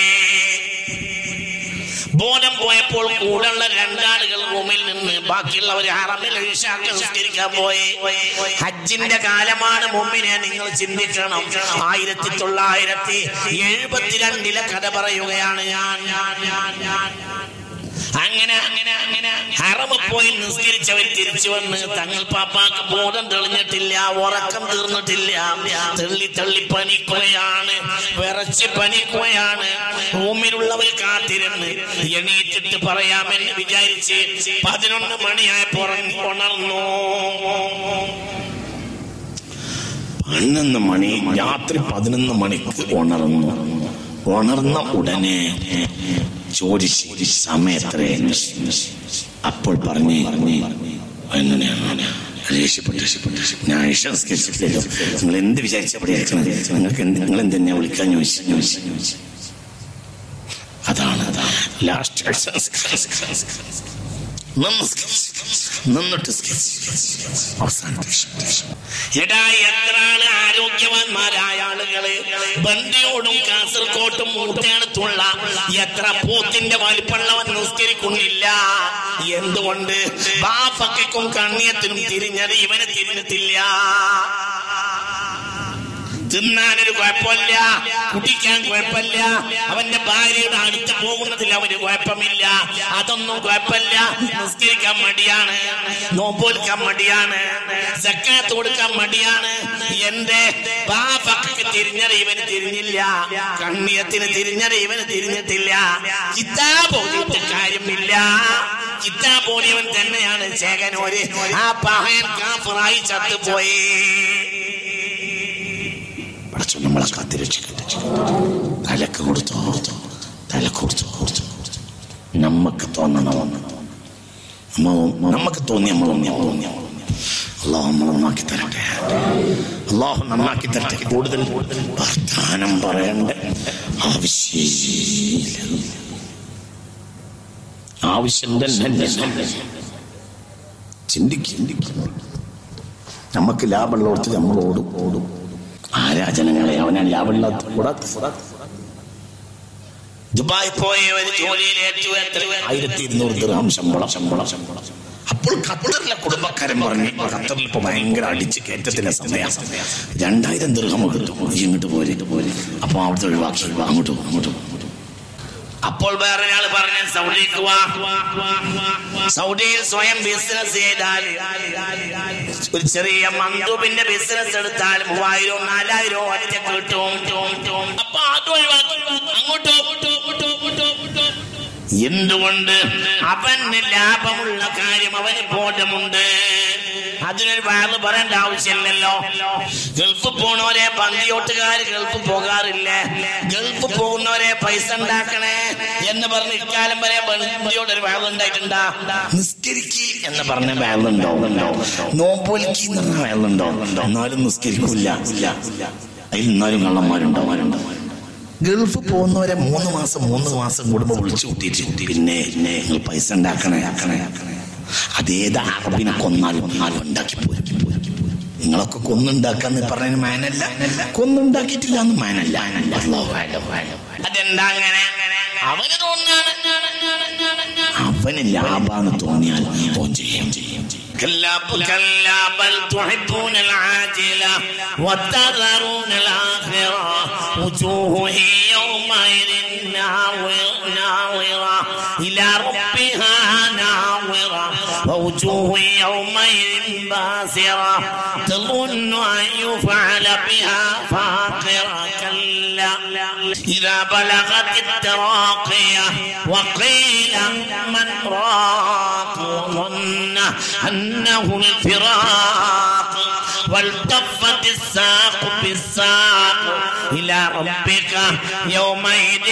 ബോധം പോയപ്പോൾ കൂടെയുള്ള രണ്ടാളുകൾ റൂമിൽ നിന്ന് ബാക്കിയുള്ളവർ ഹറമിൽ ഇശാക്ക് നിസ്കരിക്കാൻ പോയി ഹജ്ജിന്റെ കാലമാണ് മുമ്പിനെ നിങ്ങൾ ചിന്തിക്കണം ആയിരത്തി തൊള്ളായിരത്തി എഴുപത്തിരണ്ടിലെ കഥ പറയുകയാണ് ഞാൻ ഞാൻ ഞാൻ ഞാൻ അങ്ങനെ അങ്ങനെ അങ്ങനെ ഹറമ പോയി നിസ്കരിച്ചവർ തിരിച്ചു വന്ന് തങ്ങൾ പാപ്പാക്ക് ബോധം തെളിഞ്ഞിട്ടില്ല ഉറക്കം തീർന്നിട്ടില്ല തെള്ളി തള്ളി പനിക്കുകയാണ് വിറച്ച് പനിക്കുകയാണ് റൂമിലുള്ളവർ കാത്തിരുന്ന് എണീറ്റിട്ട് പറയാമെന്ന് വിചാരിച്ച് പതിനൊന്ന് മണിയായപ്പോ ഉറങ്ങി ഉണർന്നു പതിനൊന്ന് മണി രാത്രി പതിനൊന്ന് മണിക്ക് ഉണർന്നു ഉണർന്ന ഉടനെ ചോദിച്ചു സമയം എത്രയെന്ന് അപ്പോൾ പറഞ്ഞു എങ്ങനെയാണ് ദേഷ്യപ്പെട്ടു ഞാൻ ഇഷ നിസ്കരിച്ചിട്ടില്ലല്ലോ നിങ്ങൾ എന്ത് വിചാരിച്ചപ്പോഴായിരിക്കണത് നിങ്ങൾക്ക് എന്ത് നിങ്ങൾ എന്ത് എന്നെ വിളിക്കാൻ ചോദിച്ചു ചോദിച്ചു ചോദിച്ചു അതാണ് അതാണ് ലാസ്റ്റ് നിന്നിട്ട് അവസാനത്തെ എടാ എത്ര ആള് ആരോഗ്യവാന്മാരായ ആളുകള് ബന്ദിയോടും കാസർകോട്ടും മൂട്ടേണത്തുള്ള എത്ര പൂത്തിന്റെ വലിപ്പമുള്ളവൻ നിസ്കരിക്കുന്നില്ല എന്തുകൊണ്ട് ബാഫക്കും കണ്ണിയത്തിനും തിരിഞ്ഞത് ഇവന് തിരിഞ്ഞിട്ടില്ല തിന്നാനൊരു കുഴപ്പമില്ല കുടിക്കാൻ കുഴപ്പമില്ല അവന്റെ ഭാര്യയുടെ അടുത്ത് പോകുന്നതിൽ അവന് കുഴപ്പമില്ല അതൊന്നും കുഴപ്പമില്ല നിസ്കരിക്കാൻ മടിയാണ് നോമ്പോൽക്കാൻ മടിയാണ് സക്കാത്ത് കൊടുക്കാൻ മടിയാണ് എന്റെ ബാഫക്ക് തിരിഞ്ഞത് ഇവന് തിരിഞ്ഞില്ല കണ്ണിയത്തിന് തിരിഞ്ഞത് ഇവന് തിരിഞ്ഞിട്ടില്ല കിതാബ് ഓതിയിട്ട് കാര്യമില്ല കിതാബ് ഓടിയവൻ തന്നെയാണ് ചേകനോര് ആ പഹയൻ കാഫറായി ചത്തുപോയി പടച്ചു നമ്മളെ കാത്തിരക്ഷിക്കട്ടെ തലക്ക് കൊടുത്തോ തലക്ക് കൊടുത്തോ നമുക്ക് തോന്നണം നമ്മ- നമുക്ക് തോന്നി നമ്മൾ തോന്നി അള്ളാഹു നമ്മൾ നന്നാക്കി തരട്ടെ അള്ളാഹു നന്നാക്കി തരട്ടെ കൂടുതൽ വർത്താനം പറയേണ്ട ആവശ്യമില്ല ആവശ്യം തന്നെ ചിന്തിക്കും നമുക്ക് ലാഭമുള്ളവർക്ക് നമ്മൾ ഓടും ഓടും ആരാ ജനങ്ങളെ അവനാ ലാഭമില്ലാത്ത കൂടാത്ത ദുബായ് പോയ ഒരു ജോലിയിൽ ഏറ്റു എത്ര ആയിരത്തി ഇരുന്നൂറ് ദിർഹം ശമ്പളം ശമ്പളം ശമ്പളം അപ്പോൾ ഖത്തറിലെ കുടുംബക്കാരൻ പറഞ്ഞു ഖത്തറിൽ ഇപ്പൊ ഭയങ്കര അടിച്ച് കയറ്റത്തിലെ സമയം രണ്ടായിരം ദിർഹം കിട്ടും നീ ഇങ്ങോട്ട് പോരെ പോരെ അപ്പൊ അവിടുത്തെ ഒഴിവാക്കി അങ്ങോട്ട് പോ, അങ്ങോട്ട് പോ, അങ്ങോട്ട് പോ. അപ്പോൾ വേറൊരാൾ പറഞ്ഞു സൗദിക്ക് വാ സൗദിയിൽ സ്വയം ബിസിനസ് ചെയ്താൽ ഒരു ചെറിയ മന്ദൂബിന്റെ ബിസിനസ് എടുത്താൽ മൂവായിരവും നാലായിരവും ഒറ്റ കിട്ടും അപ്പൊ അത് ഒഴിവാക്കി അങ്ങോട്ടോ എന്തുകൊണ്ട് അവന് ലാഭമുള്ള കാര്യം അവന് ബോധമുണ്ട് അതിനൊരു വാല് പറയേണ്ട ആവശ്യമില്ലല്ലോ ഗൾഫ് പോണവരെ പന്തിയോട്ടുകാർ ഗൾഫ് പോകാറില്ലേ ഗൾഫ് പോകുന്നവരെ പൈസ ഉണ്ടാക്കണേ എന്ന് പറഞ്ഞ് ഇക്കാലം വരെ ബന്ധിയോട് ഒരു വാല് ഉണ്ടായിട്ടുണ്ടാ നിസ്കരിക്കി എന്ന് പറഞ്ഞ വേളുണ്ടോ നോമ്പോലിക്ക് എന്ന് പറഞ്ഞ വേളുണ്ടോ എന്നാലും നിസ്കരിക്കൂല അതിൽ എന്നാലും കള്ളന്മാരുണ്ടോ ഗൾഫ് പോകുന്നവരെ മൂന്ന് മാസം മൂന്ന് മാസം കൂടുമ്പോ വിളിച്ചു കൂട്ടിയിട്ട് പിന്നെ നിങ്ങൾ പൈസ ഉണ്ടാക്കണേ ആക്കണേ അതേത് അറബിനെ കൊന്നാലും കൊന്നാലും ഉണ്ടാക്കി പോരും നിങ്ങളൊക്കെ കൊന്നുണ്ടാക്കാന്ന് പറഞ്ഞ മാനല്ല കൊന്നുണ്ടാക്കിയിട്ടില്ല എന്ന് മാനല്ല അല്ലാഹു അഅലം, അഅലം. അതെന്താ അങ്ങനെ അവന് തോന്നാണ് അവന് ലാഭാന്ന് തോന്നിയാൽ ഓൻ ചെയ്യും ചെയ്യും ചെയ്യും كلا كلا بل تحبون العاجلة وتذرون الآخرة وجوه يومئذ ناظرة ناظرة إلى ربها ناظرة ووجوه يومئذ باسرة تظن أن يفعل بها فاقرة كلا إذا بلغت التراقية وقيل من راق وظن أنه الفراق والتفت الساق بالساق إلى ربك يومئذ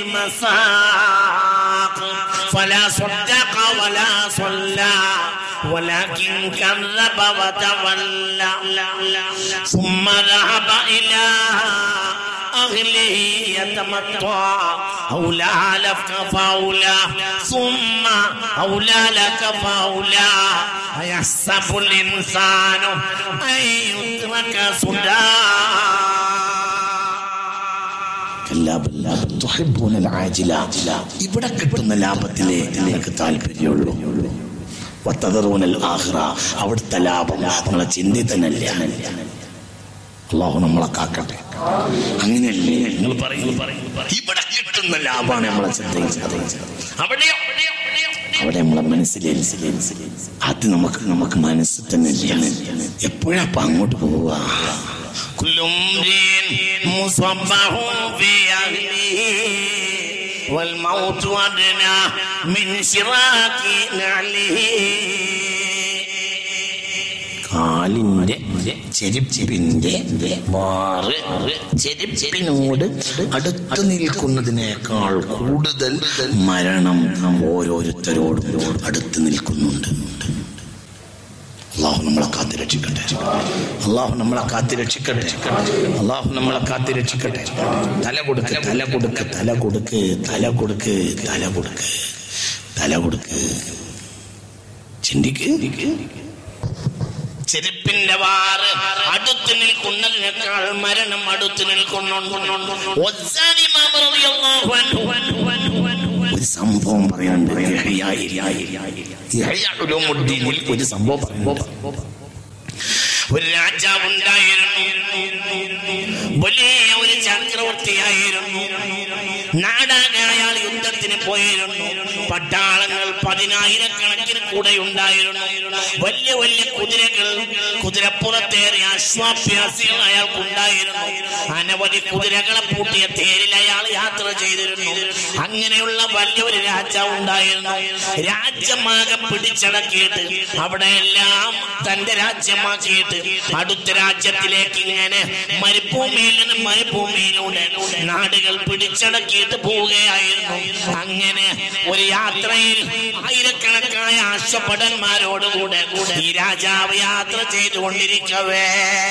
المساق فلا صدق ولا صلى ولكن كذب وتولى ثم ذهب إلى أهله يتمطى أولى لك فأولى ثم أولى لك فأولى أيحسب الإنسان أن يترك سدى ഇവിടെ കിട്ടുന്ന ലാഭത്തിലെ നിനക്ക് താല്പര്യമുള്ളൂ വത്തതറൂനൽ ആഹ്റ അവിടുത്തെ ലാഭം നമ്മളെ ചിന്തി തന്നെയല്ല അള്ളാഹു നമ്മളെ കാക്കട്ടെ അങ്ങനെയല്ലേ നിങ്ങൾ പറയും ഇവിടെ കിട്ടുന്ന ലാഭമാണ് നമ്മളെ ചിന്തയിൽ അവിടെയോ അവിടെ നമ്മളെ മനസ്സിലെ അത് നമുക്ക് നമുക്ക് മനസ്സിൽ തന്നെ ഇല്ല എപ്പോഴാ അപ്പൊ അങ്ങോട്ട് പോവുക كل امرئ مصبح في أهله والموت أدنى من شراك نعله കാലിന്റെ ചെരുപ്പിന്റെ മാറ് ചെരുപ്പിനോട് അടുത്ത് നിൽക്കുന്നതിനേക്കാൾ കൂടുതൽ മരണം ഓരോരുത്തരോടും അടുത്ത് നിൽക്കുന്നുണ്ട് അള്ളാഹു നമ്മളെ കാത്തി രക്ഷിക്കട്ടെ അള്ളാഹു നമ്മളെ കാത്തി രക്ഷിക്കട്ടെ അള്ളാഹു നമ്മളെ കാത്തി രക്ഷിക്കട്ടെ തല കൊടുക്ക് തല കൊടുക്ക് തല കൊടുക്ക് തല കൊടുക്ക് തല കൊടുക്ക് തല കൊടുക്ക് ചിന്തിക്ക് ചെരുപ്പിന്റെ വാറ് അടുത്ത് നിൽക്കുന്നതിനേക്കാൾ മരണം അടുത്ത് നിൽക്കുന്നുണ്ട് വസ്സാനി ഇമാം റളിയല്ലാഹു അൻഹു ഒരു സംഭവം പറയാനുണ്ട് യഹ്യായിൽ. യഹ്യ ഉലൂമുദ്ദീനിൽ ഒരു സംഭവം പറയുന്നുണ്ട് ഒരു രാജാവ് ഉണ്ടായിരുന്നു വലിയ ഒരു ചക്രവർത്തിയായിരുന്നു നാടാകെ അയാൾ യുദ്ധത്തിന് പോയിരുന്നു പട്ടാളങ്ങൾ പതിനായിരക്കണക്കിന് കൂടെ ഉണ്ടായിരുന്നു വലിയ വലിയ കുതിരകൾ കുതിരപ്പുറത്തേറി അശ്വാഭ്യാസികൾ അയാൾക്കുണ്ടായിരുന്നു അനവധി കുതിരകളെ പൂട്ടിയ തേരിൽ അയാൾ യാത്ര ചെയ്തിരുന്നു അങ്ങനെയുള്ള വലിയൊരു രാജാവ് ഉണ്ടായിരുന്നു രാജ്യമാകെ പിടിച്ചടക്കിയിട്ട് അവിടെയെല്ലാം തന്റെ രാജ്യമാക്കിയിട്ട് അടുത്ത രാജ്യത്തിലേക്ക് ഇങ്ങനെ മരുഭൂമിയിൽ നിന്ന് മരുഭൂമിയിലൂടെ നാടുകൾ പിടിച്ചടക്കിയിട്ട് പോവുകയായിരുന്നു അങ്ങനെ ഒരു യാത്രയിൽ ആയിരക്കണക്കായ അശ്വഭടന്മാരോടുകൂടെ ഈ രാജാവ് യാത്ര ചെയ്തുകൊണ്ടിരിക്കവേ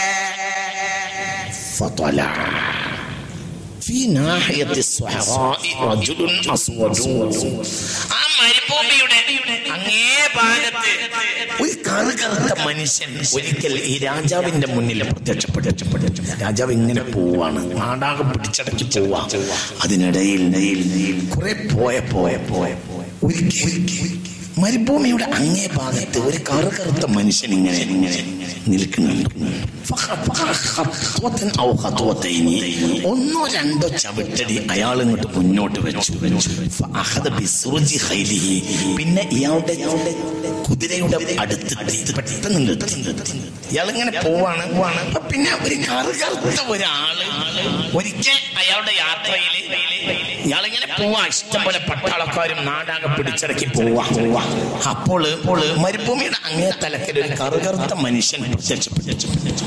فطلع في ناحية الصحراء رجل أسود ആ മരുഭൂമിയുടെ അങ്ങേ ഭാഗത്ത് ഒരു കറുകറുത്ത മനുഷ്യൻ ഒരിക്കൽ ഈ രാജാവിന്റെ മുന്നിൽ പ്രത്യക്ഷപ്പെട്ടു രാജാവ് ഇങ്ങനെ പോവാണ് നാടാകെ പിടിച്ചടക്കി പോവാ അതിനിടയിൽ കുറെ പോയ പോയ പോയ ഒരിക്കൽ മരുഭൂമിയുടെ അങ്ങേ ഭാഗത്ത് ഒരു കറുകറുത്ത മനുഷ്യൻ ഇങ്ങനെ ഇങ്ങനെ നിൽക്കുന്നുണ്ട് ഖത്വത്തൻ ഔ ഖത്വത്തൈനി. ഒന്നോ രണ്ടോ ചവിട്ടടി അയാൾ ഇങ്ങോട്ട് മുന്നോട്ട് വെച്ചു ഫഅഖദ ബിസുർജി ഖൈലിഹി. പിന്നെ ഇയാളുടെ കുതിരയുടെ അടുത്തെത്തി പെട്ടെന്ന് നിർത്തി ഇയാൾ ഇങ്ങനെ പോവാണ് അപ്പൊ പിന്നെ ഒരു കറുകറുത്ത ഒരാള് ഒരിക്കൽ അയാളുടെ യാത്രയിൽ ഇയാളിങ്ങനെ പോവാ ഇഷ്ടം പോലെ പട്ടാളക്കാരും നാടാകെ പിടിച്ചടക്കി പോവാ അപ്പോൾ ഇപ്പോൾ മരുഭൂമിയുടെ അങ്ങേ തലക്കൽ ഒരു കറുകറുത്ത മനുഷ്യൻ പ്രത്യക്ഷപ്പെട്ടു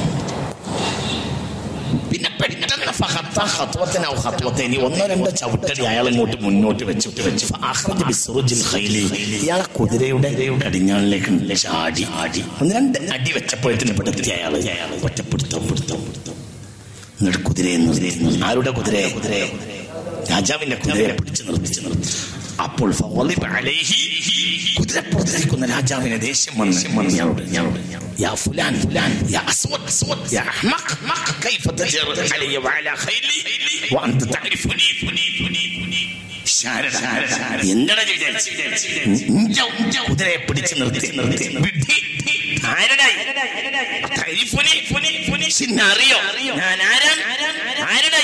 പിന്നെ പെട്ടെന്ന് ഫഹത്ത ഖത്വത്തനോ ഖത്വത്തൈനി ഒന്നോ രണ്ടോ ചവിട്ടടി അയാൾ ഇങ്ങോട്ട് മുന്നോട്ട് വെച്ചു വെച്ചു ഫഅഖ്റജ ബിസുറുജിൽ ഖൈലി ഇയാളെ കുതിരയുടെ കടിഞ്ഞാണിലേക്ക് ചാടി ആടി ഒന്ന് രണ്ട് അടി വെച്ചപ്പോഴത്തിന് പെടുത്തി അയാൾ ഒറ്റപ്പെടുത്തം പിടുത്തം എന്നിട്ട് കുതിരയെ നിർത്തി ആരുടെ കുതിരയെ കുതിരയെ രാജാവിന്റെ കുതിരയെ പിടിച്ചു നിർത്തിച്ചു നിർത്തി അപ്പോൾ ഫഗളിബ അലൈഹി കുതിരപ്പുറത്തിരിക്കുന്ന രാജാവിനെ ദേഷ്യം വന്ന് വന്ന് ഇയാളോട് ഇയാളോട് യാ ഫുലാൻ ഫുലാൻ യാ അസ്വദ് അസ്വദ് യാ അഹ്മഖ് അഹ്മഖ് കൈഫ തജർ അലയ്യ വഅല ഖൈലി വഅന്ത തഅരിഫുനി ഫുനി ഫുനി ഫുനി ശാരദ എന്താണ് വിചാരിച്ചു ഇഞ്ച ഇഞ്ച കുതിരയെ പിടിച്ചു നിർത്തി നിർത്തി വിഡ്ഢി ആരുടെ തഅരിഫുനി ഫുനി ഫുനി അറിയോ ഞാൻ ആരാൻ ആരുടെ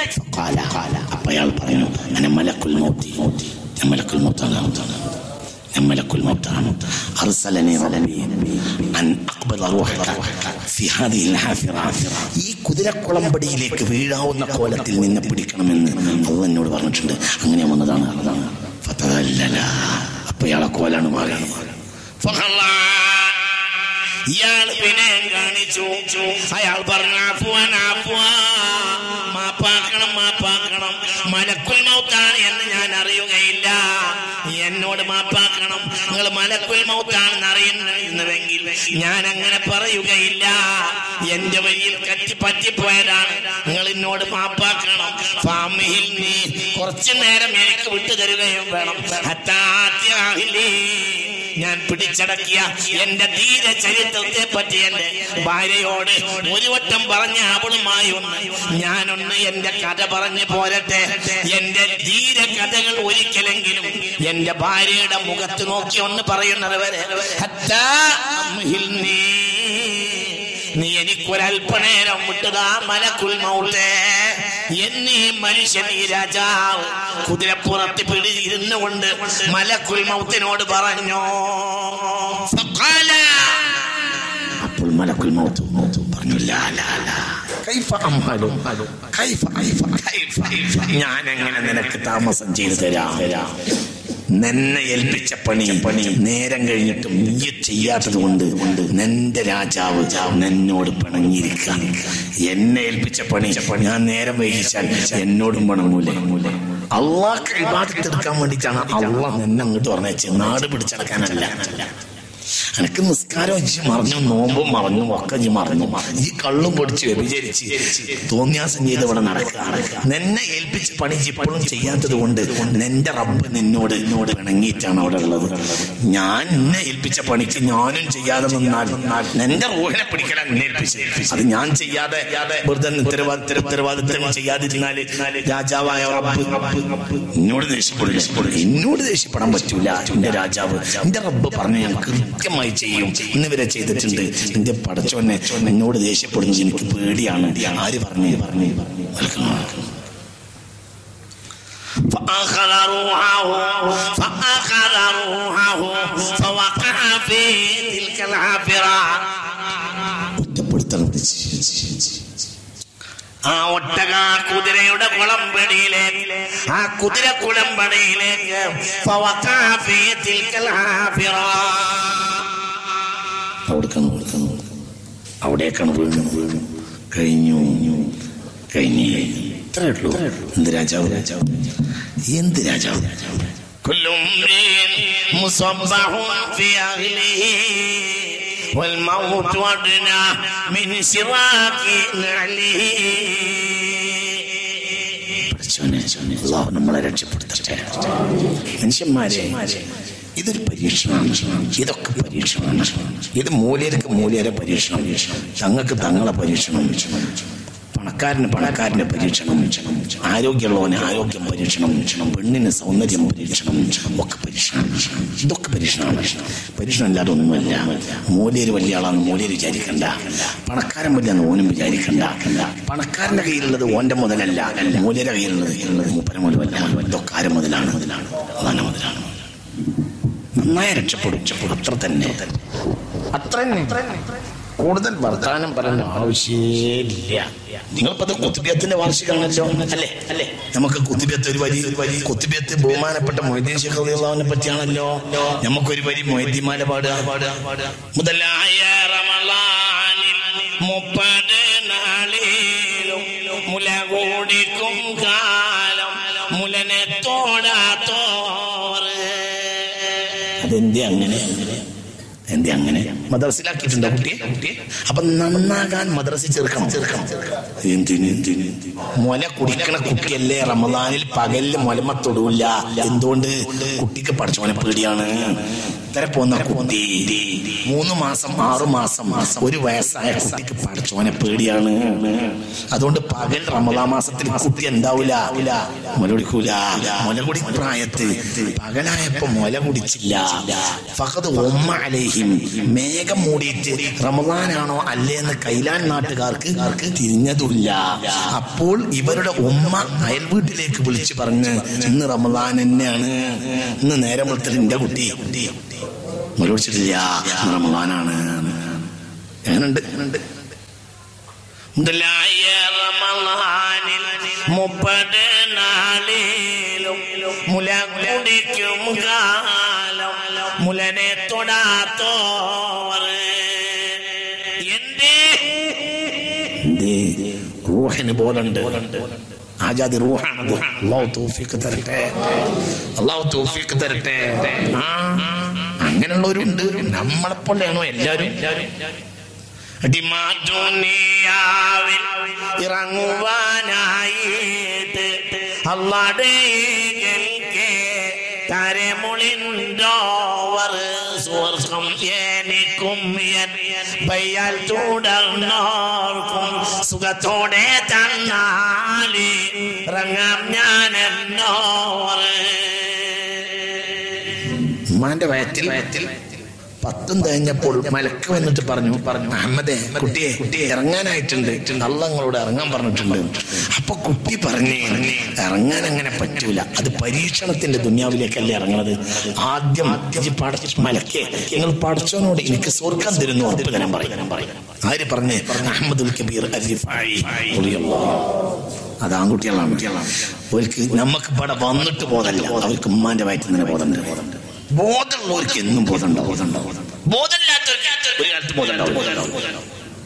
അപ്പൊ അയാൾ പറയുന്നു അങ്ങനെ മലക്കുൽ മൗത്തി ഞാൻ മലക്കുൽ മൗത്താണ് ഞാൻ മലക്കുൽ മൗത്താണ് അർസലനി റബ്ബി അൻ അഖ്ബല റൂഹക ഫി ഹാദിഹിൽ ഹാഫിറ ഈ കുതിരക്കുളമ്പടിയിലേക്ക് വീഴാവുന്ന കോലത്തിൽ നിന്നെ പിടിക്കണമെന്ന് അള്ളാഹ് എന്നോട് പറഞ്ഞിട്ടുണ്ട് അങ്ങനെ വന്നതാണ് ഫതദല്ലല അപ്പൊ ഇയാളെ കോലാണ് മാറിയാണ് ഇയാൾ വിനയം കാണിച്ചു അയാൾ പറഞ്ഞു അഫ്വാൻ അഫ്വാ മാപ്പാക്കണം മാപ്പാക്കണം മലക്കുൽ മൗത്താണ് എന്ന് ഞാൻ അറിയുകയില്ല എന്നോട് മാപ്പാക്കണം നിങ്ങൾ മലക്കുൽ മൗത്താണെന്ന് അറിയുന്നുവെങ്കിൽ ഞാൻ അങ്ങനെ പറയുകയില്ല എന്റെ വഴിയിൽ കറ്റി പറ്റിപ്പോയതാണ് നിങ്ങൾ എന്നോട് മാപ്പാക്കണം ഫാമിഹിൽ നീ കുറച്ചു നേരം എനിക്ക് വിട്ടു തരുകയും വേണം ഹത്താത്യാഹിലീ ഞാൻ പിടിച്ചടക്കിയ എന്റെ ധീര ചരിത്രത്തെ പറ്റി എന്റെ ഭാര്യയോട് ഒരു വട്ടം പറഞ്ഞ അവളുമായി ഒന്ന് ഞാനൊന്ന് എന്റെ കഥ പറഞ്ഞു പോരട്ടെ എന്റെ ധീര കഥകൾ ഒരിക്കലെങ്കിലും എന്റെ ഭാര്യയുടെ മുഖത്ത് നോക്കി ഒന്ന് പറയുന്നത് വരെ ഹത്താ അംഹിൽനീ. നീ എനിക്കൊരല്പനേരം വിട്ടതാ മലക്കുൽ മൗത്തേ എന്നീ മനുഷ്യൻ ഈ രാജാവ് കുതിരപ്പുറത്ത് പിടിയിരുന്നു കൊണ്ട് മലക്കുൽ മൗത്തിനോട് പറഞ്ഞു ഫഖാല. അപ്പോൾ മലക്കുൽ മൗത്ത് പറഞ്ഞു ലാ ലാ ലാ കൈഫ അംഹലു കൈഫ കൈഫ കൈഫ ഞാൻ എങ്ങനെ നിനക്ക് താമസം ചെയ്തു തരാം നിന്നെ ഏൽപ്പിച്ച പണി പണി നേരം കഴിഞ്ഞിട്ടും നീ ചെയ്യാത്തത് കൊണ്ട് നിന്റെ രാജാവ് നിന്നോട് പിണങ്ങിയിരിക്കാൻ എന്നെ ഏൽപ്പിച്ച പണി ഞാൻ നേരം വൈകിച്ചാൽ എന്നോടും പിണങ്ങൂലേ അള്ളാഹ് ഇബാദത്തെടുക്കാൻ വേണ്ടിയിട്ടാണ് അള്ളാഹ് നിന്നെ അങ്ങോട്ട് പറഞ്ഞേച്ച് നാട് പിടിച്ചടക്കാനല്ല എനിക്ക് നിസ്കാരം ഇജ്ജ് മറഞ്ഞു നോമ്പും മറഞ്ഞു ഒക്കെ ഇജ്ജ് മറഞ്ഞു ഈ കള്ളും പൊടിച്ച് വ്യഭിചരിച്ച് തോന്നിയാസം ചെയ്ത് ഇവിടെ നടക്കുക നിന്നെ ഏൽപ്പിച്ച പണി ഇജ്ജ് ഇപ്പോഴും ചെയ്യാത്തത് കൊണ്ട് നിന്റെ റബ്ബ് നിന്നോട് എന്നോട് പിണങ്ങിയിട്ടാണ് അവിടെ ഉള്ളത് ഞാൻ നിന്നെ ഏൽപ്പിച്ച പണിക്ക് ഞാനും ചെയ്യാതെ നിന്നാൽ നിന്റെ റൂഹിനെ പിടിക്കലാണ് എന്നെ ഏൽപ്പിച്ചത് അത് ഞാൻ ചെയ്യാതെ വെറുതെ ഉത്തരവാദിത്ത ഉത്തരവാദിത്തം ചെയ്യാതിരുന്നാല് രാജാവായ റബ്ബ് എന്നോട് ദേഷ്യപ്പെടില്ല എന്നോട് ദേഷ്യപ്പെടാൻ പറ്റൂല എന്റെ രാജാവ് എന്റെ റബ്ബ് പറഞ്ഞു ഞാൻ കൃത്യമായി ചെയ്യും ഇന്ന് വരെ ചെയ്തിട്ടുണ്ട് എന്റെ പടച്ചോനെ എന്നോട് ദേഷ്യപ്പെടുന്നത് എനിക്ക് പേടിയാണ് ആര് പറഞ്ഞു പറഞ്ഞു فأخذ روحه فأخذ روحه فوقع في تلك العافرة കുറ്റപ്പെടുത്തൽ പിടിച്ച് ആ ഒട്ടക കുതിരയുടെ കുളമ്പടിയിലേക്ക് ആ കുതിര കുളമ്പടിയിലേക്ക് فوقع في تلك العافرة. അവിടേക്കാണ് വീഴുന്നത്. അവിടേക്കാണ് വീണു വീണു കഴിഞ്ഞു കഴിഞ്ഞു ഇത്രേ ഉള്ളൂ എന്ത് രാജാവ് രാജാവ് എന്ത് രാജാവ് كل امرئ مصبح في أهله والموت أدنى من شراك نعله പഠിച്ചോനെ, അള്ളാഹു നമ്മളെ രക്ഷപ്പെടുത്തട്ടെ മനുഷ്യന്മാരെ ഇതൊരു പരീക്ഷണമാണ് ഇതൊക്കെ പരീക്ഷണമാണ് ഇത് മൂല്യർക്ക് മൂല്യരെ പരീക്ഷണം തങ്ങൾക്ക് തങ്ങളെ പരീക്ഷണം പണക്കാരന് പണക്കാരന്റെ പരീക്ഷണം ആരോഗ്യമുള്ളവന് ആരോഗ്യം പരീക്ഷണം പെണ്ണിന് സൗന്ദര്യം പരീക്ഷണം ഒക്കെ പരീക്ഷണം ഇതൊക്കെ പരീക്ഷണമാണ് പരീക്ഷണം ഇല്ലാതെ ഒന്നുമല്ല മൂല്യര് വലിയ ആളാണ് മൂല്യര് വിചാരിക്കണ്ട പണക്കാരൻ വലിയ ഓനും വിചാരിക്കണ്ട പണക്കാരന്റെ കയ്യിലുള്ളത് ഓന്റെ മുതലല്ല മൂല്യരുടെ കയ്യിലുള്ളത് മൂപ്പര മുതലല്ല ഇതൊക്കെ ആരെ മുതലാണ് അതാണ് മുതലാണ് നന്നായി രക്ഷപ്പെടും അത്ര തന്നെ അത്ര തന്നെ കൂടുതൽ വർത്തമാനം പറയേണ്ട ആവശ്യമില്ല നിങ്ങളിപ്പോ അത് കുത്തുബിയത്തിന്റെ വാർഷികമാണല്ലോ അല്ലേ അല്ലേ നമുക്ക് കുത്തുബിയത്ത് ഒരു വരി ഒരു വരി കുത്തുബിയത്ത് ബഹുമാനപ്പെട്ട മൊയ്തീൻ ഷെഖ് റളിയല്ലാഹുവിനെ പറ്റിയാണല്ലോ നമുക്കൊരു വരി മൊയ്തീമാല പാടുക പാടുക മുതലായ റമളാനിൽ മുപ്പത് നാളിലും മുല കൂടിക്കും കാലം മുലനെ തോടാത്തോറ് അതെന്തേ അങ്ങനെ എന്തേ അങ്ങനെ മദ്രസിലാക്കിയിട്ടുണ്ടോ കുട്ടിയെ കുട്ടിയെ അപ്പൊ നന്നാകാൻ മദ്രസി ചേർക്കണം ചേർക്കണം എന്തിന് എന്തിന് മുല കുടിക്കണ കുട്ടിയല്ലേ റമദാനിൽ പകലിൽ മുലമ തൊടൂല എന്തുകൊണ്ട് കുട്ടിക്ക് പഠിച്ചവനെ പേടിയാണ് എത്ര പോന്ന കുട്ടി മൂന്ന് മാസം ആറു മാസം ഒരു വയസ്സായ കുട്ടിക്ക് പഠിച്ചോനെ പേടിയാണ് അതുകൊണ്ട് പകൽ റമദാ മാസത്തിൽ കുട്ടി എന്താവൂല മുല കുടിക്കൂല മുല കുടി പ്രായത്ത് പകലായപ്പോ മുല കുടിച്ചില്ല ഫഖദ് ഉമ്മ അലൈഹിം മേഘം മൂടിയിട്ട് റമദാനാണോ അല്ലേ എന്ന് കൈലാൻ നാട്ടുകാർക്ക് തിരിഞ്ഞതുമില്ല അപ്പോൾ ഇവരുടെ ഉമ്മ അയൽ വീട്ടിലേക്ക് വിളിച്ചു പറഞ്ഞ് ഇന്ന് റമദാൻ തന്നെയാണ് ഇന്ന് നേരം വെളുത്തിട്ട് എന്റെ കുട്ടി മുല കുടിച്ചിട്ടില്ല ഇന്ന് റമദാനാണ് എങ്ങനുണ്ട് എങ്ങനുണ്ട് മുതലായ റമളാനിൽ മുപ്പത് നാളിലും മുല കുടിക്കും കാലം മുലനെ തൊടാത്തോർ എന്തേ എന്തേ റൂഹിന് പോലുണ്ട് ആജാദി റൂഹാണത് അള്ളാഹു തൗഫീഖ് തരട്ടെ അള്ളാഹു തൗഫീഖ് തരട്ടെ ആ അങ്ങനെയുള്ളവരുണ്ട് നമ്മളെപ്പോലെയാണോ എല്ലാവരും ദുനിയാവിൽ ഇറങ്ങുവാനായിട്ട് അള്ളാടേകൽക്ക് കരമുളിന്തോവർ സ്വർഗം എനിക്കും എൻ പയ്യാൽ തുടർന്നോർക്കും സുഖത്തോടെ തന്നാലി ഇറങ്ങാം ഞാൻ എന്നോർ ഉമ്മാന്റെ വയറ്റിൽ വയറ്റിൽ പത്തും തേഞ്ഞപ്പോൾ മലക്ക് വന്നിട്ട് പറഞ്ഞു പറഞ്ഞു അഹമ്മദേ കുട്ടിയെ കുട്ടിയെ ഇറങ്ങാനായിട്ടുണ്ട് അള്ളങ്ങളോട് ഇറങ്ങാൻ പറഞ്ഞിട്ടുണ്ട് അപ്പൊ കുട്ടി പറഞ്ഞു ഇറങ്ങാൻ അങ്ങനെ പറ്റൂല അത് പരീക്ഷണത്തിന്റെ ദുന്യാവിലേക്കല്ലേ ഇറങ്ങണത് ആദ്യം ഈ പടച്ച മലക്കെ നിങ്ങൾ പടച്ചോനോട് എനിക്ക് സ്വർഗം തരുന്നു ഉറപ്പ് തരാൻ പറയും ആര് പറഞ്ഞേ അഹമ്മദുൽ കബീർ അരിഫായി അത് ആൺകുട്ടികളാണ് അവർക്ക് നമുക്ക് ഇവിടെ വന്നിട്ട് ബോധമല്ല അവർക്ക് ഉമ്മാന്റെ വയറ്റിൽ നിന്ന് ബോധമുണ്ട് ബോധമുള്ളവർക്ക് എന്നും ബോധമുണ്ടാവും ബോധമുണ്ടാവും ബോധമില്ലാത്തവർക്ക് ഒരു കാലത്ത് ബോധമുണ്ടാവും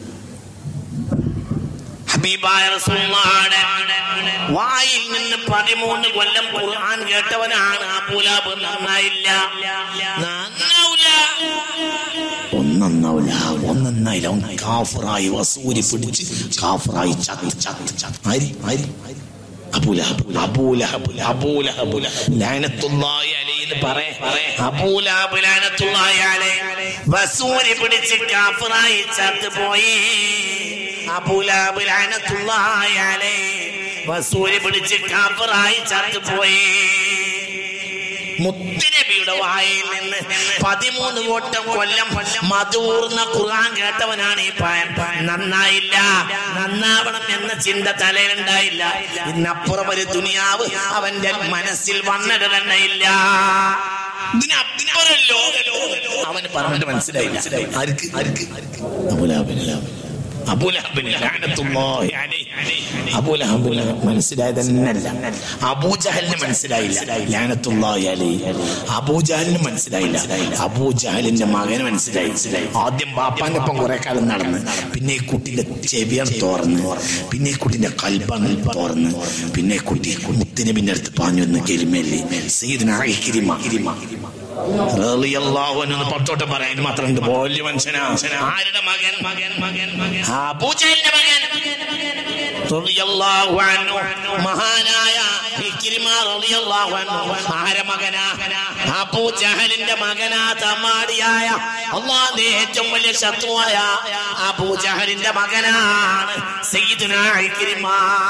ഹബീബായ റസൂലുള്ളാഹിയുടെ വായിൽ നിന്ന് പതിമൂന്ന് കൊല്ലം ഖുർആൻ കേട്ടവനാണ് അബൂലാബ് നന്നായില്ല നന്നാവൂല ഒന്നൊന്നാവില്ല ഒന്നൊന്നായില്ല അവൻ കാഫറായി വസൂരി പിടിച്ച് കാഫറായി ചത്ത് ചത്ത് ചത്ത് ആരി ആരി അബൂലഹബ് അബൂലഹബ് അബൂലഹബ് ലാനത്തുള്ളാഹി അലൈഹി എന്ന് പറയേ അബൂലാബ് ലഅനത്തുള്ളാഹി അലൈഹി വസൂരി പിടിച്ച് കാഫറായി ചത്തുപോയി അബൂലാബ് ലഅനത്തുള്ളാഹി അലൈഹി വസൂരി പിടിച്ച് കാഫറായി ചത്തുപോയി മുത്തുനബിയുടെ വായിൽ നിന്ന് പതിമൂന്ന് കോട്ടം കൊല്ലം മധൂർന്ന ഖുർആൻ കേട്ടവനാണ് ഈ പായൻ നന്നായില്ല നന്നാവണം എന്ന ചിന്ത തലയിലുണ്ടായില്ല ഇന്നപ്പുറം ഒരു ദുനിയാവ് അവന്റെ മനസ്സിൽ വന്നിടണയില്ല ഇതിനപ്പുറം ലോകം അവന് പറഞ്ഞിട്ട് മനസ്സിലായില്ല ആർക്ക് ആർക്ക് അബൂലഹബിന് അബൂലഹബിന് ലാനത്തുള്ളാഹി അലൈഹി അബൂലഹബിന് മനസ്സിലായത് തന്നെയല്ല അബൂജഹലിന് മനസ്സിലായില്ല ലാനത്തുള്ളാഹി അലൈഹി അബൂജഹലിന് മനസ്സിലായില്ല അബൂജഹലിന്റെ മകന് മനസ്സിലായി ആദ്യം ബാപ്പാന്റെ ഒപ്പം കുറെ കാലം നടന്ന് പിന്നെ ഈ കുട്ടിന്റെ ചെവിയാണ് തുറന്ന് പിന്നെ ഈ കുട്ടിന്റെ കൽബാണ് തുറന്ന് പിന്നെ ഈ കുട്ടി മുത്തിനബിന്റെ അടുത്ത് പാഞ്ഞു വന്ന് കെലിമല്ലേ സീദനായി കിരിമ കിരിമ റളിയല്ലാഹു അൻഹു എന്ന് പുറത്തോട്ട് പറയാൻ മാത്രം ഉണ്ട് വലിയ മനുഷ്യനാ ആരുടെ മകൻ മകൻ മകൻ മകൻ അബൂജഹലിന്റെ മകൻ റളിയല്ലാഹു അൻഹു മഹാനായ ഇക്രിമ റളിയല്ലാഹു അൻഹു ആരെ മകനാ അബൂജഹലിന്റെ മകനാ തമ്മാടിയായ അള്ളാഹിന്റെ ഏറ്റവും വലിയ ശത്രുവായ അബൂജഹലിന്റെ മകനാണ് സയ്യിദുനാ ഇക്രിമ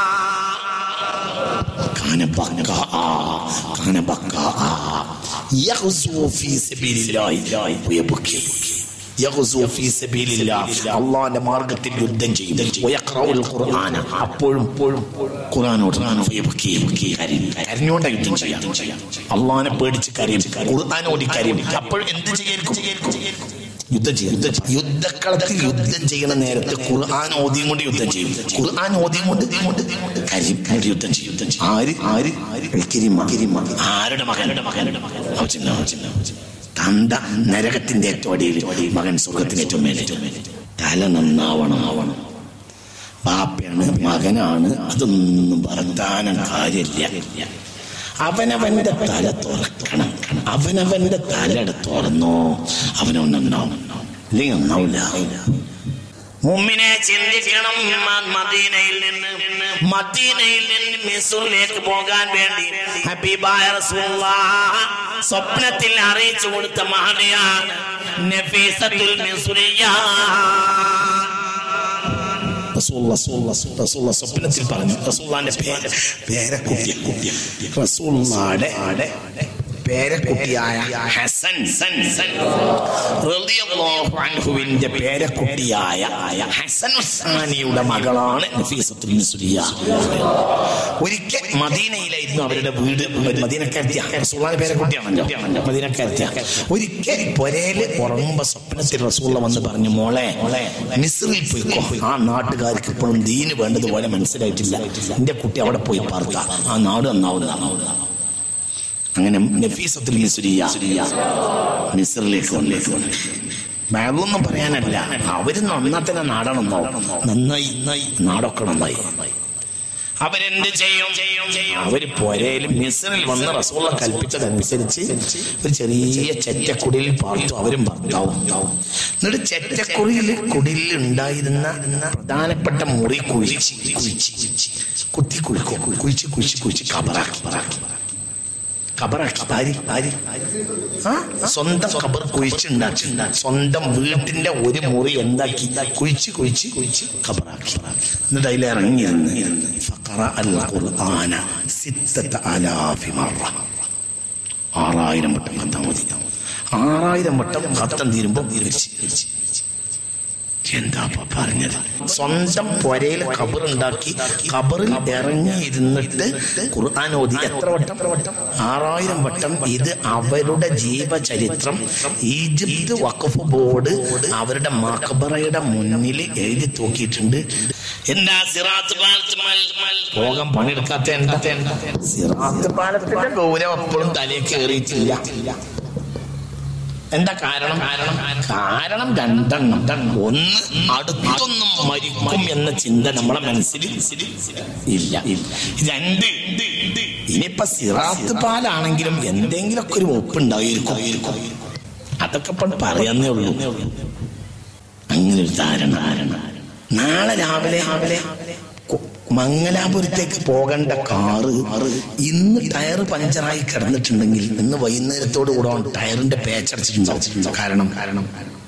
كان بكاء كان بكاء يغزو في سبيل الله ويبكي يغزو في سبيل الله അള്ളാന്റെ മാർഗത്തിൽ യുദ്ധം ചെയ്യും ويقرأ القرآن അപ്പോഴും ഖുർആനോട് ويبكي കരയും കരഞ്ഞോണ്ട യുദ്ധം ചെയ്യാം അള്ളാനെ പേടിച്ച് കരയും ഖുർആൻ ഓടി കരയും അപ്പോൾ എന്ത് ചെയ്യായിരിക്കും യുദ്ധം ചെയ്യും യുദ്ധം ചെയ്യും. യുദ്ധക്കളത്തിൽ യുദ്ധം ചെയ്യണ നേരത്തെ ഖുർആൻ ഓതിയും കൊണ്ട് യുദ്ധം ചെയ്യും ഖുർആൻ ഓതിയും കൊണ്ട് കൊണ്ട് കരിം കൊണ്ട് യുദ്ധം ചെയ്യും യുദ്ധം ചെയ്യും ആര് ആര് കിരിമ കിരിമ ആരുടെ മകനുടെ മകനുടെ മകൻ അവ ചിന്ന അവ ചിന്ന അവ ചിന്ന. തന്ത നരകത്തിന്റെ ഏറ്റവും അടിയിൽ മകൻ സ്വർഗത്തിന്റെ ഏറ്റവും മേലെ തല നന്നാവണം ആവണം ബാപ്പയാണ് മകനാണ് അതൊന്നും വർത്താനം കാര്യമില്ല അവനവന്റെ തല തുറക്കണം അവനവന്റെ തലയുടെ തുറന്നോ അവനവൻ നന്നാവും ഇല്ലെങ്കിൽ നന്നാവില്ല മുമ്മിനെ ചിന്തിക്കണം മ- മദീനയിൽ നിന്ന് മദീനയിൽ നിന്ന് മിസറിലേക്ക് പോകാൻ വേണ്ടി ഹബീബായ റസൂലുള്ളാഹ് സ്വപ്നത്തിൽ അറിയിച്ചു കൊടുത്ത മഹതിയാണ് നഫീസത്തുൽ മിസ്രിയ റസൂള്ള റസൂള്ള റസൂള്ള സ്വപ്നത്തിൽ പറഞ്ഞു റസൂള്ളാന്റെ പേര് പേരക്കുട്ടി കുട്ടി റസൂള്ളാടെ പേരക്കുട്ടിയായ ഹസൻ സൻ സൻ റളിയല്ലാഹു അൻഹുവിന്റെ പേരക്കുട്ടിയായ ഹസൻ ഉസ്മാനിയുടെ മകളാണ് നഫീസത്തുൽ മിസ്രിയ ഒരിക്കൽ മദീനയിലായിരുന്നു അവരുടെ വീട് മദീനക്കാരത്തിയ റസൂള്ളാന്റെ പേരക്കുട്ടിയാണല്ലോ മദീനക്കാരത്തിയ ഒരിക്കൽ പൊരയില് ഉറങ്ങുമ്പോ സ്വപ്നത്തിൽ റസൂള്ള വന്ന് പറഞ്ഞു മോളെ മിസ്രിൽ പോയിക്കോ ആ നാട്ടുകാർക്ക് ഇപ്പോഴും ദീന് വേണ്ടതുപോലെ മനസ്സിലായിട്ടില്ല എന്റെ കുട്ടി അവിടെ പോയി പാർത്ത ആ നാട് നന്നാവുന്ന അങ്ങനെ നഫീസത്തുൽ മിസ്രിയ മിസ്രിലേക്ക് വന്നേക്ക് വേറൊന്നും പറയാനല്ല അവര് നന്നാത്തന്നെ നാടാണെന്നോ നന്നായി നന്നായി നാടൊക്കെ നന്നായി അവരെന്ത് ചെയ്യും അവര് പൊരയിൽ മിസറിൽ വന്ന് റസൂള്ള കൽപ്പിച്ചതനുസരിച്ച് ഒരു ചെറിയ ചെറ്റക്കുടിയിൽ പാർത്തു അവരും ഭർത്താവും എന്നിട്ട് ചെറ്റക്കുടിയിൽ കുടിയിൽ ഉണ്ടായിരുന്ന പ്രധാനപ്പെട്ട മുറി കുഴിച്ച് കുഴിച്ച് കുത്തി കുഴിക്കും കുഴിച്ച് കുഴിച്ച് കുഴിച്ച് കബറാക്കി കബറാക്കി ആരി ആരി ആ സ്വന്തം കബർ കുഴിച്ചുണ്ടാക്കി സ്വന്തം വീട്ടിന്റെ ഒരു മുറി എന്താക്കി കുഴിച്ച് കുഴിച്ച് കുഴിച്ച് കബറാക്കി എന്നിട്ട് അതിൽ ഇറങ്ങിയിരുന്ന് ഫഖറ അൽ ഖുർആന സിത്തത്ത അലാഫി മറ ആറായിരം വട്ടം കത്താൻ മതി ആറായിരം വട്ടം കത്തം തീരുമ്പോ വിരിച്ച് എന്താ ഇപ്പൊ പറഞ്ഞത് സ്വന്തം പൊരയിൽ കബറുണ്ടാക്കി കബറിൽ ഇറങ്ങിയിരുന്നിട്ട് ഖുർആൻ ഓതി എത്ര വട്ടം ആറായിരം വട്ടം ഇത് അവരുടെ ജീവചരിത്രം ഈജിപ്ത് വഖഫ് ബോർഡ് അവരുടെ മഖബറയുടെ മുന്നിൽ എഴുതി തൂക്കിയിട്ടുണ്ട് എന്താ സിറാത്ത് പാലത്ത് മൽ മൽ പോകാൻ പണിയെടുക്കാത്ത എന്താ സിറാത്ത് പാലത്തിന്റെ ഗൗരവം എപ്പോഴും തലയിൽ കയറിയിട്ടില്ല എന്താ കാരണം കാരണം കാരണം രണ്ടെണ്ണം ഒന്ന് അടുത്തൊന്നും മരിക്കും എന്ന ചിന്ത നമ്മളെ മനസ്സിൽ ഇല്ല രണ്ട് ഇനിയിപ്പൊ സിറാത്ത് പാലാണെങ്കിലും എന്തെങ്കിലുമൊക്കെ ഒരു ഒപ്പുണ്ടായിരിക്കും അതൊക്കെ ഇപ്പം പറയാന്നേ ഉള്ളൂ അങ്ങനെ ഒരു ധാരണ നാളെ രാവിലെ രാവിലെ കൊ- മംഗലാപുരത്തേക്ക് പോകേണ്ട കാറ് ഇന്ന് ടയർ പഞ്ചറായി കിടന്നിട്ടുണ്ടെങ്കിൽ ഇന്ന് വൈകുന്നേരത്തോട് കൂടെ ടയറിന്റെ പേച്ചടച്ചിട്ടുണ്ടാവും കാരണം കാരണം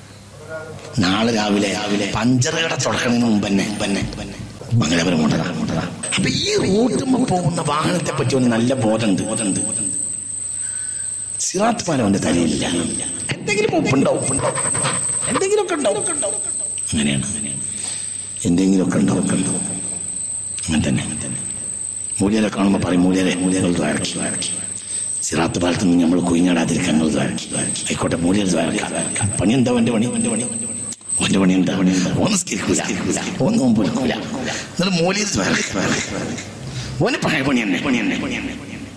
നാളെ രാവിലെ രാവിലെ പഞ്ചർ കട തുറക്കണതിന് മുമ്പ് തന്നെ തന്നെ മംഗലാപുരം കൊണ്ടതാ കൊണ്ടതാ അപ്പൊ ഈ റൂട്ടുമ്പോ പോകുന്ന വാഹനത്തെ പറ്റി ഒരു നല്ല ബോധമുണ്ട് ബോധമുണ്ട് സിറാത്ത് പാലം അവന്റെ തലയിലില്ല എന്തെങ്കിലും ഉപ്പുണ്ടോ ഉപ്പുണ്ടോ എന്തെങ്കിലുമൊക്കെ ഉണ്ടാവും അങ്ങനെയാണ് എന്തെങ്കിലുമൊക്കെ ഉണ്ടാവും ഉണ്ടാവും അങ്ങനെ തന്നെ അങ്ങനെ തന്നെ മൂല്യരെ കാണുമ്പോൾ പറയും മൂല്യരെ മൂല്യകൾ ദ്വാരക്കി ദ്വാരക്കി സിറാത്ത് പാലത്ത് നിന്ന് നമ്മൾ കുഞ്ഞാടാതിരിക്കാൻ നിങ്ങൾ ദ്വാരക്കി ആയിക്കോട്ടെ മൂല്യർ ദ്വാരക്കാം പണി എന്താ എന്റെ പണി എന്റെ പണി ഓന്റെ പണി എന്താ പണി എന്താ ഓന്ന് സ്കരിക്കൂല ഒന്ന് മുമ്പ് എടുക്കൂല എന്നിട്ട് മൂല്യർ ദ്വാരക്കി ഓന് പഴയ പണി തന്നെ പണി തന്നെ പണി തന്നെ പണി തന്നെ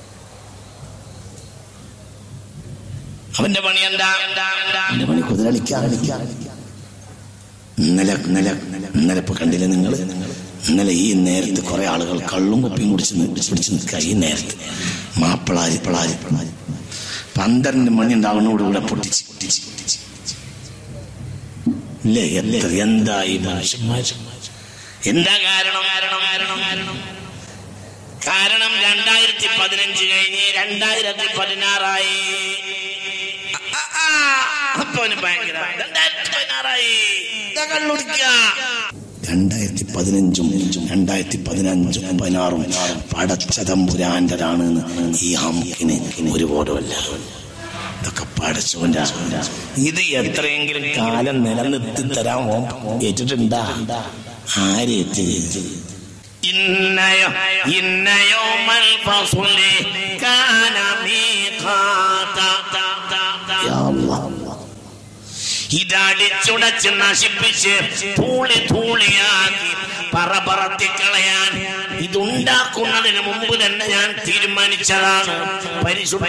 അവന്റെ പണി എന്താ എന്താ എന്താ അവന്റെ പണി കുതിരളിക്കാൻ ഇന്നലെ ഇന്നലെ ഇന്നലെ ഇപ്പൊ കണ്ടില്ലേ നിങ്ങൾ ഇന്നലെ ഈ നേരത്ത് കുറെ ആളുകൾ കള്ളും കുപ്പിയും കുടിച്ച് നി- പിടിച്ച് നിൽക്കുക ഈ നേരത്ത് മാപ്പിളാരി പിളാരി പിളാരി പന്ത്രണ്ട് മണി ഉണ്ടാവുന്നതോടുകൂടെ പൊട്ടിച്ച് പൊട്ടിച്ച് പൊട്ടിച്ച് ഇല്ലേ എത്ര എന്തായി മനുഷ്യന്മാർ എന്താ കാരണം കാരണം കാരണം കാരണം കാരണം രണ്ടായിരത്തി പതിനഞ്ച് കഴിഞ്ഞ് രണ്ടായിരത്തി പതിനാറായി ആ, ആ, അപ്പൊ അവന് ഭയങ്കര രണ്ടായിരത്തി പതിനാറായി ഇതാ കള്ളുടിക്കുക രണ്ടായിരത്തി പതിനഞ്ചും രണ്ടായിരത്തി പതിനഞ്ചും പതിനാറും പടച്ചതമ്പുരാൻ്റെതാണ് ഈ ഹംക്കിന് ഒരു ബോധമല്ല ഇതൊക്കെ പടച്ചോന്റെ ഇത് എത്രയെങ്കിലും കാലം നിലനിർത്തി തരാൻ ഓൻ ഏറ്റിട്ടുണ്ടാ ആരേറ്റ് ഇന്നയോ ഇന്നയോ മൽഫസുലി കാന മീഖാത യാ അല്ലാ. ഇതടിച്ചുടച്ച് നശിപ്പിച്ച് ധൂളി ധൂളിയാക്കി പറപറത്തി കളയാൻ ഇതുണ്ടാക്കുന്നതിന് മുമ്പ് തന്നെ ഞാൻ തീരുമാനിച്ചതാണ് പരിശുദ്ധ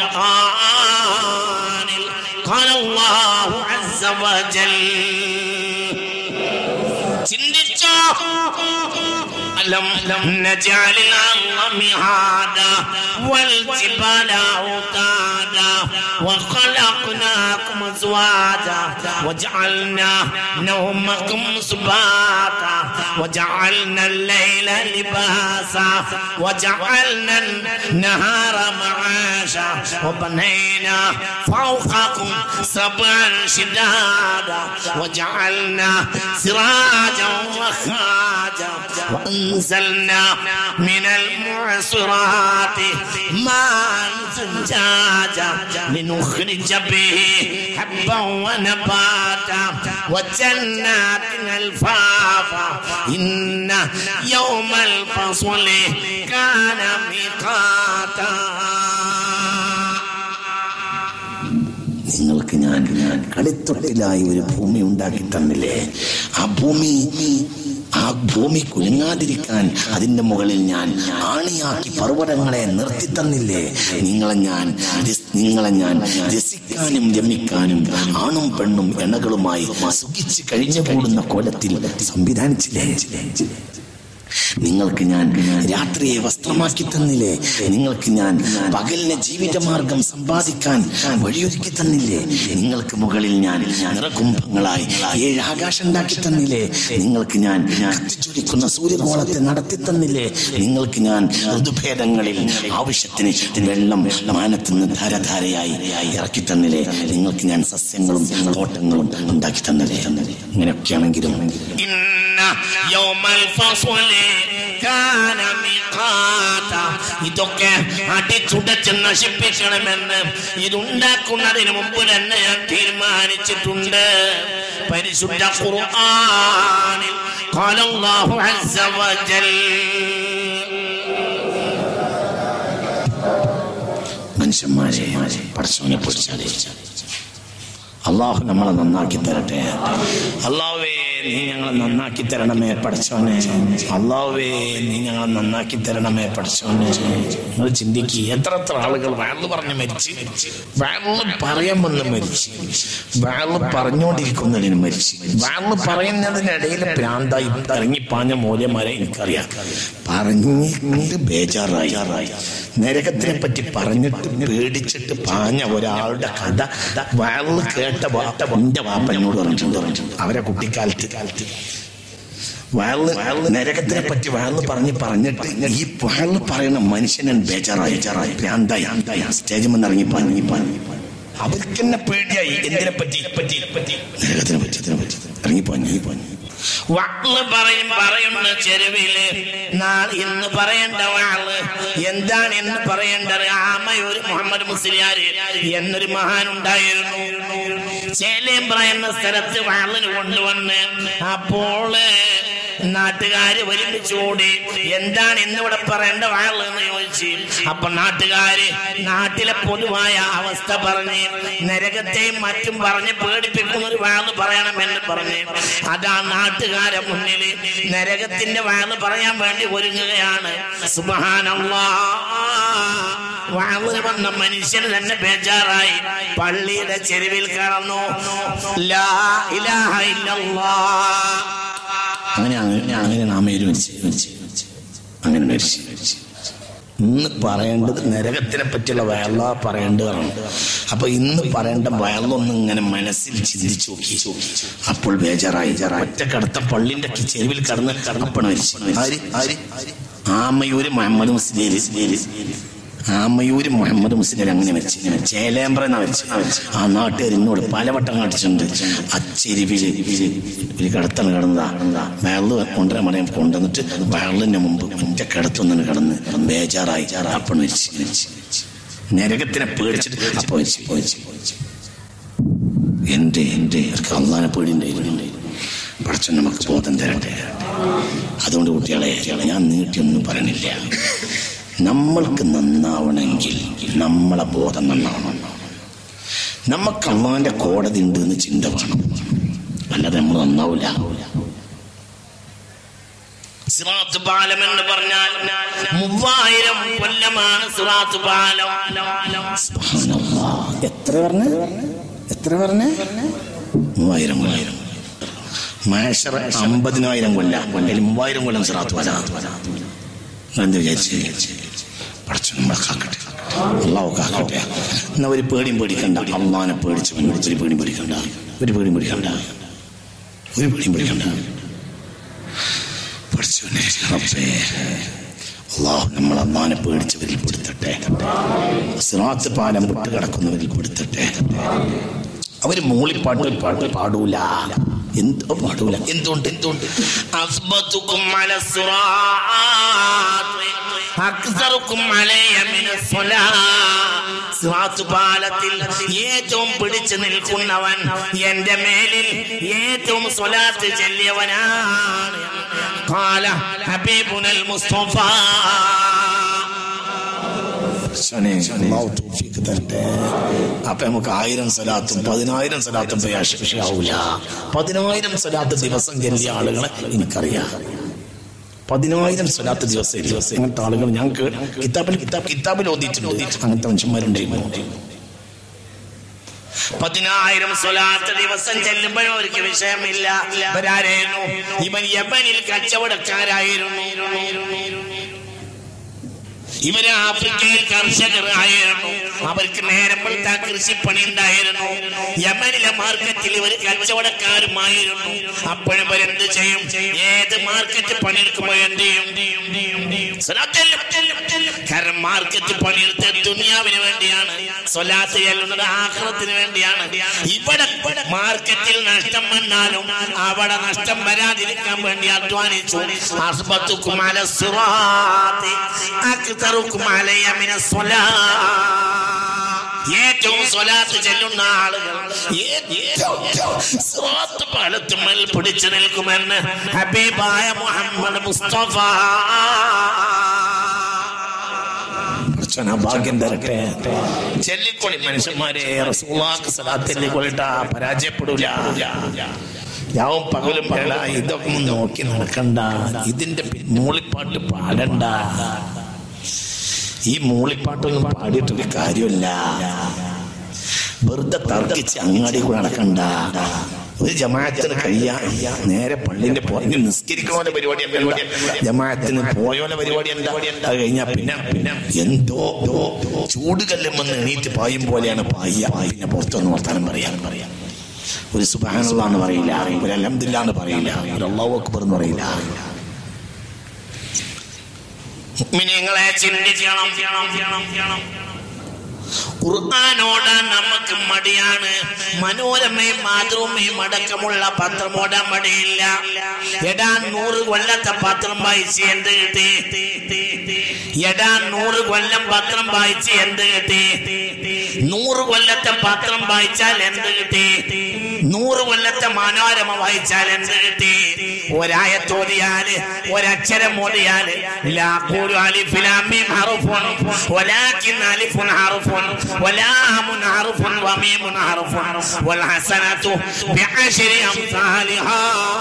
ഖുർആനിൽ قال الله عز وجل ചിന്തിച്ചോ ألم نجعل الأرض مهادا والجبال أوتادا وخلقناكم أزواجا وجعلنا نومكم سباتا وجعلنا الليل لباسا وجعلنا النهار معاشا وبنينا فوقكم سبعا شدادا وجعلنا سراجا وخاجا وانزلنا من المعصرات ماء ثجاجا لنخرج به حبا ونباتا وجنات الفافا إن يوم الفصل كان ميقاتا നിങ്ങൾക്ക് ഞാൻ കളിത്തൊട്ടിലായി ഒരു ഭൂമി ഉണ്ടാക്കി തന്നില്ലേ ആ ഭൂമി ആ ഭൂമി കുലുങ്ങാതിരിക്കാൻ അതിന്റെ മുകളിൽ ഞാൻ ആണിയാക്കി പർവ്വതങ്ങളെ നിർത്തി തന്നില്ലേ നിങ്ങളെ ഞാൻ രസ്- നിങ്ങളെ ഞാൻ രസിക്കാനും രമിക്കാനും ആണും പെണ്ണും എണ്ണകളുമായി സുഖിച്ച് കഴിഞ്ഞു കൂടുന്ന കോലത്തിൽ സംവിധാനിച്ചില്ലേ നിങ്ങൾക്ക് ഞാൻ രാത്രിയെ വസ്ത്രമാക്കി തന്നില്ലേ നിങ്ങൾക്ക് ഞാൻ പകലിനെ ജീവിതമാർഗം സമ്പാദിക്കാൻ വഴിയൊരുക്കി തന്നില്ലേ നിങ്ങൾക്ക് മുകളിൽ ഞാൻ നിറകുംഭങ്ങളായി ഏഴ് ആകാശം ഉണ്ടാക്കി തന്നില്ലേ നിങ്ങൾക്ക് ഞാൻ കത്തിച്ചൊലിക്കുന്ന സൂര്യഗോളത്തെ നടത്തി തന്നില്ലേ നിങ്ങൾക്ക് ഞാൻ ഋതുഭേദങ്ങളിൽ ആവശ്യത്തിന് വെള്ളം മാനത്ത് നിന്ന് ധാരധാരയായി ഇറക്കി തന്നില്ലേ നിങ്ങൾക്ക് ഞാൻ സസ്യങ്ങളും തോട്ടങ്ങളും ഉണ്ടാക്കി തന്നില്ലേ ഇങ്ങനെയൊക്കെയാണെങ്കിലും إن يوم الفصل كان ميقاتا ഇതൊക്കെ അടിച്ചുടച്ച് നശിപ്പിക്കണമെന്ന് ഇതുണ്ടാക്കുന്നതിന് മുമ്പ് തന്നെ ഞാൻ തീരുമാനിച്ചിട്ടുണ്ട് പരിശുദ്ധ ഖുർആനിൽ قال الله عز وجل മനുഷ്യന്മാരെ പടച്ചവനെ പൊടിച്ചാലേ അള്ളാഹു നമ്മളെ നന്നാക്കി തരട്ടെ അള്ളാഹുവേ നീ ഞങ്ങളെ നന്നാക്കി തരണമേ പഠിച്ചോനെ അള്ളാഹുവേ നീ ഞങ്ങളെ നന്നാക്കി തരണമേ പഠിച്ചോനെ നിങ്ങൾ ചിന്തിക്കുക എത്ര എത്ര ആളുകൾ വയറ് പറഞ്ഞ് മരിച്ച് വയറ് പറയാൻ വന്ന് മരിച്ച് വയറ് പറഞ്ഞുകൊണ്ടിരിക്കുന്നതിന് മരിച്ച് വയറ് പറയുന്നതിനിടയിൽ പ്രാന്തായി ഇറങ്ങിപ്പാഞ്ഞ മൂല്യമാരെ എനിക്കറിയാം പറഞ്ഞിട്ട് ബേജാറായി നരകത്തിനെ പറ്റി പറഞ്ഞിട്ട് പേടിച്ചിട്ട് പാഞ്ഞ ഒരാളുടെ കഥ വയറിൽ കേട്ട വാട്ട എന്റെ വാപ്പ എന്നോട് പറഞ്ഞിട്ടുണ്ട് പറഞ്ഞിട്ടുണ്ട് അവരെ കുട്ടിക്കാലത്ത് കാലത്ത് വയറിൽ നരകത്തിനെ പറ്റി വയറിൽ പറഞ്ഞ് പറഞ്ഞിട്ട് ഈ വയറിൽ പറയുന്ന മനുഷ്യനെ ബേജാറായി ബേജാറായി ഭ്രാന്തായി സ്റ്റേജിൽ നിന്ന് ഇറങ്ങി പാഞ്ഞി പാഞ്ഞി അവർക്ക് തന്നെ പേടിയായി എന്തിനെ പറ്റി പറ്റി പറ്റി നരകത്തിനെ പറ്റി ഇതിനെ പറ്റി ഇറങ്ങി പാഞ്ഞി പാഞ്ഞി വാള് പറയും പറയുന്ന ചെരുവില് നാളെ ഇന്ന് പറയേണ്ട വാള് എന്താണ് എന്ന് പറയേണ്ടത് ആമയൊരു മുഹമ്മദ് മുസ്ലിയാര് എന്നൊരു മഹാനുണ്ടായിരുന്നു ചേലേമ്പ്ര എന്ന സ്ഥലത്ത് വാളിന് കൊണ്ടുവന്ന് അപ്പോൾ നാട്ടുകാര് ഒരുമിച്ചുകൂടി എന്താണ് ഇന്നിവിടെ പറയേണ്ട വാള് എന്ന് ചോദിച്ചു അപ്പൊ നാട്ടുകാര് നാട്ടിലെ പൊതുവായ അവസ്ഥ പറഞ്ഞ് നരകത്തെയും മറ്റും പറഞ്ഞ് പേടിപ്പിക്കുന്ന ഒരു വാള് പറയണമെന്ന് പറഞ്ഞ് അതാ നാട്ടുകാരെ മുന്നിൽ നരകത്തിന്റെ വാള് പറയാൻ വേണ്ടി ഒരുങ്ങുകയാണ് സുബഹാനല്ലാ വാളിന് വന്ന മനുഷ്യന് തന്നെ ബേജാറായി പള്ളിയുടെ ചെരുവിൽ കടന്നു ലാ ഇലാഹ ഇല്ലല്ലാഹ് അങ്ങനെ അങ്ങനെ അങ്ങനെ നാമേര് മരിച്ചു മരിച്ചു മരിച്ചു. അങ്ങനെ മരിച്ചു മരിച്ചു ഇന്ന് പറയേണ്ടത് നരകത്തിനെ പറ്റിയുള്ള വയറ പറയേണ്ടതാണ് അപ്പൊ ഇന്ന് പറയേണ്ട വയറൊന്നും ഇങ്ങനെ മനസ്സിൽ ചിന്തിച്ചു നോക്കി അപ്പോൾ ബേജാറായി ഒറ്റ കടത്ത പള്ളിന്റെ ചെരുവിൽ കടന്ന് കടന്നപ്പണ മരിച്ചു ആര് ആര് ആമയൂര് മുഹമ്മദ് മുസ്ലിം ആമയൂര് മുഹമ്മദ് മുസ്ലിം അങ്ങനെ മരിച്ചു ചേലേമ്പ്ര എന്നാ മരിച്ചു ആ നാട്ടുകാർ എന്നോട് പലവട്ടം കാണിച്ചിട്ടുണ്ട് ആ ചെരുവില് ഒരു കിടത്താണ് കിടന്നതാ വെള്ളം കൊണ്ടുവരാൻ പറയാൻ കൊണ്ടുവന്നിട്ട് വെള്ളത്തിന് മുമ്പ് ഒറ്റ കിടത്തൊന്നാണ് കിടന്ന് ബേജാറായി അപ്പോൾ മരിച്ചു മരിച്ചു നരകത്തിനെ പേടിച്ചിട്ട് അപ്പൊ മരിച്ചു മരിച്ചു എന്റെ എന്റെ അള്ളാനെ പേടിണ്ടായിരുന്നു പഠിച്ചു നമുക്ക് ബോധം തരട്ടെ അതുകൊണ്ട് കുട്ടികളെ ഞാൻ നീട്ടിയൊന്നും പറയണില്ല നമ്മൾക്ക് നന്നാവണമെങ്കിൽ നമ്മളെ ബോധം നന്നാവണം നമുക്ക് അള്ളാന്റെ കോടതി ഉണ്ട് എന്ന് ചിന്ത വേണം അല്ലാതെ നമ്മൾ നന്നാവില്ല സിറാത്ത് പാലം എന്ന് പറഞ്ഞാൽ മൂവായിരം കൊല്ലമാണ് സിറാത്ത് പാലം എത്ര പറഞ്ഞ എത്ര പറഞ്ഞ മൂവായിരം മൂവായിരം മാഷർ അമ്പതിനായിരം കൊല്ലം അല്ലെങ്കിൽ മൂവായിരം കൊല്ലം സിറാത്ത് വരാ എന്ത് വിചാരിച്ച് പഠിച്ചു നമ്മളെ കാക്കട്ടെ അള്ളാഹു കാക്കട്ടെ എന്നാ ഒരു പേടിയും പേടിക്കണ്ട അള്ളാനെ പേടിച്ച് ഒരു പേടിയും പേടിക്കണ്ട ഒരു പേടിയും പേടിക്കണ്ട ഒരു പേടിയും പേടിക്കണ്ട പഠിച്ചോനെ റബ്ബേ അള്ളാഹു നമ്മൾ അള്ളാനെ പേടിച്ചവരിൽ പെടുത്തട്ടെ സിറാത്ത് പാലം വിട്ട് കിടക്കുന്നവരിൽ പെടുത്തട്ടെ അവര് മൂളിപ്പാട്ട് പാട്ട് പാടൂല എന്തോ പാടൂല എന്തുകൊണ്ട് എന്തുകൊണ്ട് أثبتكم على الصراط أكثركم علي من الصلاة സിറാത്ത് പാലത്തിൽ ഏറ്റവും പിടിച്ചു നിൽക്കുന്നവൻ എന്റെ മേലിൽ ഏറ്റവും സ്വലാത്ത് ചെല്ലിയവനാണ് قال حبيبنا المصطفى പടച്ചോനെ, അള്ളാഹു തൗഫീഖ് തരട്ടെ അപ്പൊ നമുക്ക് ആയിരം സലാത്തും പതിനായിരം സലാത്തും വിഷയാവൂല പതിനായിരം സലാത്ത് ദിവസം ചെല്ലിയ ആളുകളെ എനിക്കറിയാം പതിനായിരം സ്വലാത്ത് ദിവസം ദിവസം അങ്ങനത്തെ ആളുകൾ ഞാൻ കേ- കിതാബിൽ കിതാബ് കിതാബിൽ ഓതിയിട്ടുണ്ട് അങ്ങനത്തെ മനുഷ്യന്മാരുണ്ടായിരുന്നു പതിനായിരം സ്വലാത്ത് ദിവസം ചെല്ലുമ്പോഴും അവർക്ക് വിഷയമില്ല ഇവരാരായിരുന്നു ഇവൻ യമനിൽ കച്ചവടക്കാരായിരുന്നു ഇവര് ആഫ്രിക്കയിൽ കർഷകരായിരുന്നു അവർക്ക് നേരം വെളുത്ത കൃഷിപ്പണി ഉണ്ടായിരുന്നു യമനിലെ മാർക്കറ്റിൽ ഇവർ കച്ചവടക്കാരുമായിരുന്നു അപ്പോഴും ഇവരെന്ത് ചെയ്യും ഏത് മാർക്കറ്റ് പണിയെടുക്കുമ്പോൾ എന്ത് ചെയ്യും സ്വലാത്ത് ചെല്ലും. കാരണം മാർക്കറ്റ് പണിയെടുത്ത് ദുനിയാവിന് വേണ്ടിയാണ് സ്വലാത്ത് ചെല്ലുന്നത് ആഹ്റത്തിന് വേണ്ടിയാണ് ഇവിടെ മാർക്കറ്റിൽ നഷ്ടം വന്നാലും അവിടെ നഷ്ടം വരാതിരിക്കാൻ വേണ്ടി അധ്വാനിച്ചു അസ്ബത്തുക്കും അല സിറാത്തി അക്തറുക്കും അലയ മിന സ്വലാ ഏറ്റവും സ്വലാത്ത് ചെല്ലുന്ന ആളുകൾ ഏറ്റവും സിറാത്ത് പാലത്തുമ്മൽ പിടിച്ചു നിൽക്കുമെന്ന് ഹബീബായ മുഹമ്മദ് മുസ്തഫ പടച്ചോൻ ആ ഭാഗ്യം തരട്ടെ ചെല്ലിക്കൊളി മനുഷ്യന്മാരെ റസൂലാക്ക് സലാത്തിന്റെ കൊള്ളിട്ട പരാജയപ്പെടൂല യാവും പകലും വേള ഇതൊക്കെ ഒന്ന് നോക്കി നടക്കണ്ട ഇതിന്റെ പി- മൂളിപ്പാട്ട് പാടണ്ട ഈ മൂളിപ്പാട്ടൊന്നും പാടിയിട്ടൊരു കാര്യമില്ല വെറുതെ തർക്കിച്ച് അങ്ങാടി കൂടെ നടക്കണ്ട ഒരു ജമാഅത്തിന് കഴിയാ നേരെ പള്ളിന്റെ പുറകിൽ നിസ്കരിക്കണോലെ പരിപാടി എന്താ? ജമാഅത്തിന് പോയോലെ പരിപാടി എന്താ അത് കഴിഞ്ഞാ പിന്നെ പിന്നെ എന്തോ ചൂടുകല്ലും വന്ന് എണീറ്റ് പായും പോലെയാണ് പായ പിന്നെ പുറത്തൊന്ന് വർത്താനം പറയാൻ പറയാം ഒരു സുബാനുള്ളാന്ന് പറയില്ല ഒരു അലഹമില്ലാന്ന് പറയില്ല ഒരു അള്ളാഹു അക്ബർ എന്ന് പറയില്ല മുഅ്മിനീങ്ങളെ ചിന്തിക്കണം ഖുർആാനോട് നമുക്ക് മടിയാണ് മനോരമയും മാതൃഭൂമിയും അടക്കമുള്ള പത്രമോടാൻ മടിയില്ല എടാ നൂറ് കൊല്ലത്തെ പത്രം വായിച്ച് എന്ത് കിട്ടി എടാ നൂറ് കൊല്ലം പത്രം വായിച്ച് എന്ത് കിട്ടി നൂറ് കൊല്ലത്തെ പത്രം വായിച്ചാൽ എന്ത് കിട്ടി നൂറ് കൊല്ലത്തെ മനോരമ വായിച്ചാൽ എന്ത് കിട്ടി ഒരായത്തോതിയാല് ഒരക്ഷരം ഓതിയാല് ലാഖൂലു അലിഫ് ലാം മീം ഹർഫുൻ വലാകിൻ അലിഫുൻ ഹർഫുൻ വലാമുൻ ഹർഫുൻ വമീമുൻ ഹർഫുൻ വൽ ഹസനതു ബിഅശ്രി അംസാലിഹാ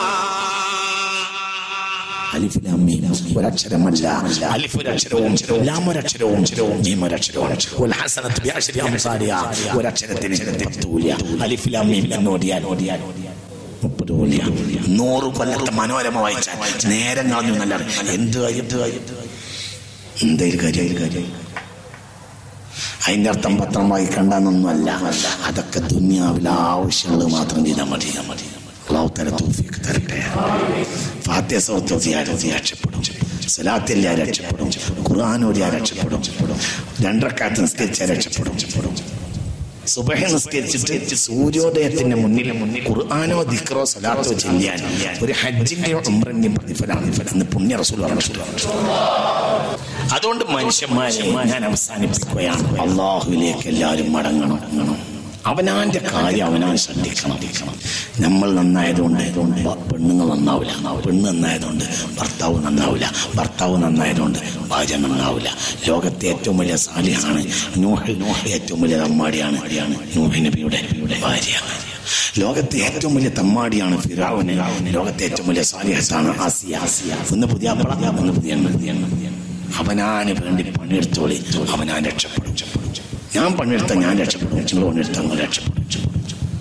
അലിഫ് ലാം മീം ഒരക്ഷരമല്ല അലിഫ് ഒരക്ഷരവും ലാം ഒരക്ഷരവും മീം ഒരക്ഷരവും വൽ ഹസനത്ത് ബിഅശ്രി അംസാലിഹാ ഒരക്ഷരത്തിന് പത്ത് കൂലിയ അലിഫ് ലാം മീം എന്ന് ഓടിയാൽ ഓടിയാൽ മുപ്പത് കൂലിയ നൂറ് കൊല്ലത്തെ മനോരമ വായിച്ചാൽ നേരം കളഞ്ഞു നല്ല എന്ത് കാര്യം എന്ത് കാര്യം എന്തൊരു കാര്യം ഒരു കാര്യം അതിന്റെ അർത്ഥം പത്രം വായിക്കണ്ടെന്നൊന്നുമല്ല അതൊക്കെ ദുന്യാവിൽ ആവശ്യമുള്ളത് മാത്രം ചെയ്താൽ മതി മതി അള്ളാഹു തല തൗഫീഖ് തരട്ടെ ഫാത്തിയ സൗത്യാൽ രക്ഷപ്പെടും സലാത്തില്ല രക്ഷപ്പെടും ഖുർആാനോടിയാ രക്ഷപ്പെടും രണ്ടരക്കാലത്ത് നിസ്കരിച്ചാൽ രക്ഷപ്പെടും സുബഹ നിസ്കരിച്ചിട്ട് സൂര്യോദയത്തിന്റെ മുന്നിൽ മുന്നിൽ ഖുർആാനോ ദിക്റോ സലാത്തോ ചെല്ലിയാൽ ഒരു ഹജ്ജിന്റെയോ ഉംറന്റെയും പ്രതിഫലമാണ് എന്ന് പുണ്യ റസൂൽ പറഞ്ഞു അതുകൊണ്ട് മനുഷ്യന്മാരെ ഞാൻ അവസാനിപ്പിക്കുകയാണ് അള്ളാഹുവിലേക്ക് എല്ലാവരും മടങ്ങണം മടങ്ങണം. അവനാന്റെ കാര്യം അവനാൻ ശ്രദ്ധിക്കണം നമ്മൾ നന്നായതുകൊണ്ട് ഭ- പെണ്ണുങ്ങൾ നന്നാവില്ല പെണ്ണ് നന്നായതുകൊണ്ട് ഭർത്താവ് നന്നാവില്ല ഭർത്താവ് നന്നായതുകൊണ്ട് ഭാര്യ നന്നാവില്ല ലോകത്തെ ഏറ്റവും വലിയ സാലിഹാണ് നൂഹ് നൂഹ് ഏറ്റവും വലിയ തമ്മാടിയാണ് നൂഹ് നബിയുടെ ഭാര്യ ലോകത്തെ ഏറ്റവും വലിയ തമ്മാടിയാണ് ഫിറാവുന് ലോകത്തെ ഏറ്റവും വലിയ സാലിഹത്താണ് ആസിയ ഒന്ന് പുതിയ അപ്പള ഒന്ന് പുതിയ എണ്ണ, പുതിയ എണ്ണ, പുതിയ എണ്ണ. അവനാന് വേണ്ടി പണിയെടുത്തോളി അവനാൻ രക്ഷപ്പെടും ഞാൻ പണിയെടുത്ത ഞാൻ രക്ഷപ്പെടും നിങ്ങൾ പണിയെടുത്ത നിങ്ങൾ രക്ഷപ്പെടും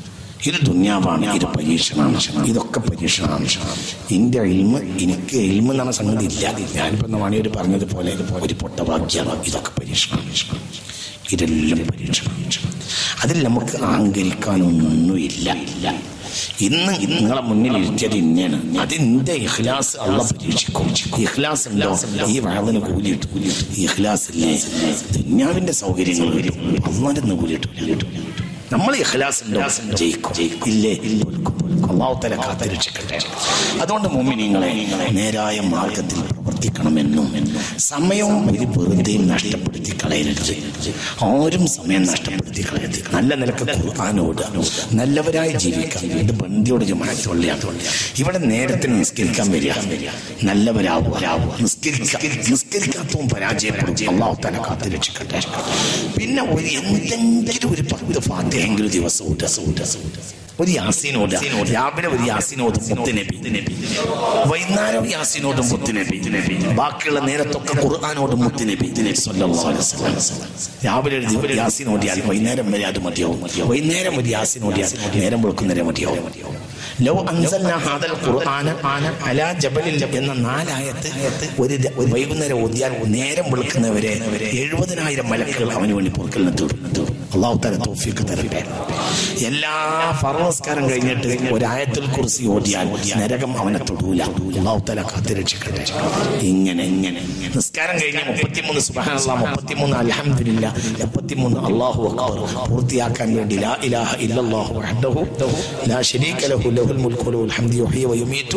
ഇത് ദുന്യാവാണ് ഇത് പരീക്ഷണമാണ് ഇതൊക്കെ പരീക്ഷണമാണ് എന്റെ ഇൽമ എനിക്ക് ഇൽമ എന്ന് പറഞ്ഞ സംഗതി ഇല്ല ഞാനിപ്പോ മണിയൊരു പറഞ്ഞതുപോലെ ഒരു പൊട്ടവാക്യാണ് ഇതൊക്കെ പരീക്ഷണമാണ് ഇതെല്ലാം പരീക്ഷണമാണ് അതിൽ നമുക്ക് അഹങ്കരിക്കാനൊന്നുമില്ല ഇല്ല ഇന്ന് നിങ്ങളെ മുന്നിൽ ഇരുത്തിയത് ഇന്നയാണ് അതിന്റെ ഇഖ്ലാസ് അള്ള പരീക്ഷിക്കും ഇഖ്ലാസ് ഉണ്ടോ ഈ വാതിന് കൂലിയിട്ടു ഇഖ്ലാസ് ഇല്ലേ ദുന്യാവിന്റെ സൗകര്യങ്ങൾ വരും അള്ളാന്റെ കൂലിയിട്ടു നമ്മൾ ഇഖ്ലാസ് ഉണ്ടോ ജയിക്കും ഇല്ലേ അള്ളാഹു തല കാത്തിരക്ഷിക്കട്ടെ അതുകൊണ്ട് മുമ്മിനിങ്ങളെ നേരായ മാർഗത്തിൽ പ്രവർത്തിക്കണമെന്നും സമയവും ഒരു വെറുതെ നഷ്ടപ്പെടുത്തി കളയരുത് ആരും സമയം നഷ്ടപ്പെടുത്തി കളയരുത് നല്ല നിലക്ക് ഖുർആാനോട് നല്ലവരായി ജീവിക്കാം ഇത് ബന്ധിയോട് ജമാഅത്തുള്ളിയാണ് ഇവിടെ നേരത്തിന് നിസ്കരിക്കാൻ വരിക നല്ലവരാവുക നിസ്കരിക്കുക നിസ്കരിക്കാത്തവും പരാജയപ്പെടും അള്ളാഹു തല കാത്തിരക്ഷിക്കട്ടെ പിന്നെ ഒരു എന്തെങ്കിലും ഒരു പത്ത് ഫാത്തിയെങ്കിലും ദിവസം ഊട്ട സൂട്ട ഒരു യാസീനോട് രാവിലെ ഒരു യാസീനോട് മുത്തുനബി വൈകുന്നേരം യാസീനോടും മുത്തുനബി ബാക്കിയുള്ള നേരത്തൊക്കെ ഖുർആാനോടും മുത്തുനബി സ്വല്ലല്ലാഹു അലൈഹി വസല്ലം. രാവിലെ ഒരു യാസീൻ ഓടിയാൽ വൈകുന്നേരം വരെ അത് മതിയാവും വൈകുന്നേരം ഒരു യാസീൻ ഓടിയാൽ നേരം വെളുക്കുന്നേരം മതിയാവും ലോ അൻസൽനാ ഹാദൽ ഖുർആന അലാ ജബലിൽ എന്ന നാലായത്ത് ഒരു ര- ഒരു വൈകുന്നേരം ഓതിയാൽ നേരം വെളുക്കുന്നവരെ എഴുപതിനായിരം മലക്കുകൾ അവന് വേണ്ടി പൊറുക്കലിന് തീർന്നു അള്ളാഹു തല തോഫിക്ക് തരട്ടെ എല്ലാ ഫർവസ്കാരം കഴിഞ്ഞിട്ട് ഒരായത്തിൽ കുറിച്ച് ഓടിയാൽ നരകം അവനെ തൊടൂല അള്ളാഹു തല കാത്തിരക്ഷിക്കട്ടെ ഇങ്ങനെ ഇങ്ങനെ നിസ്കാരം കഴിഞ്ഞ് മുപ്പത്തിമൂന്ന് സുബഹാനല്ലാ മുപ്പത്തിമൂന്ന് അൽഹംദുലില്ലാ മുപ്പത്തിമൂന്ന് അള്ളാഹു അക്ബർ പൂർത്തിയാക്കാൻ വേണ്ടി ലാ ഇലാഹ ഇല്ലല്ലാഹു വഹ്ദഹു ലാ ശരീക ലഹു ലഹുൽ മുൽക്കു വലഹുൽ ഹംദു യുഹ്യി വയുമീതു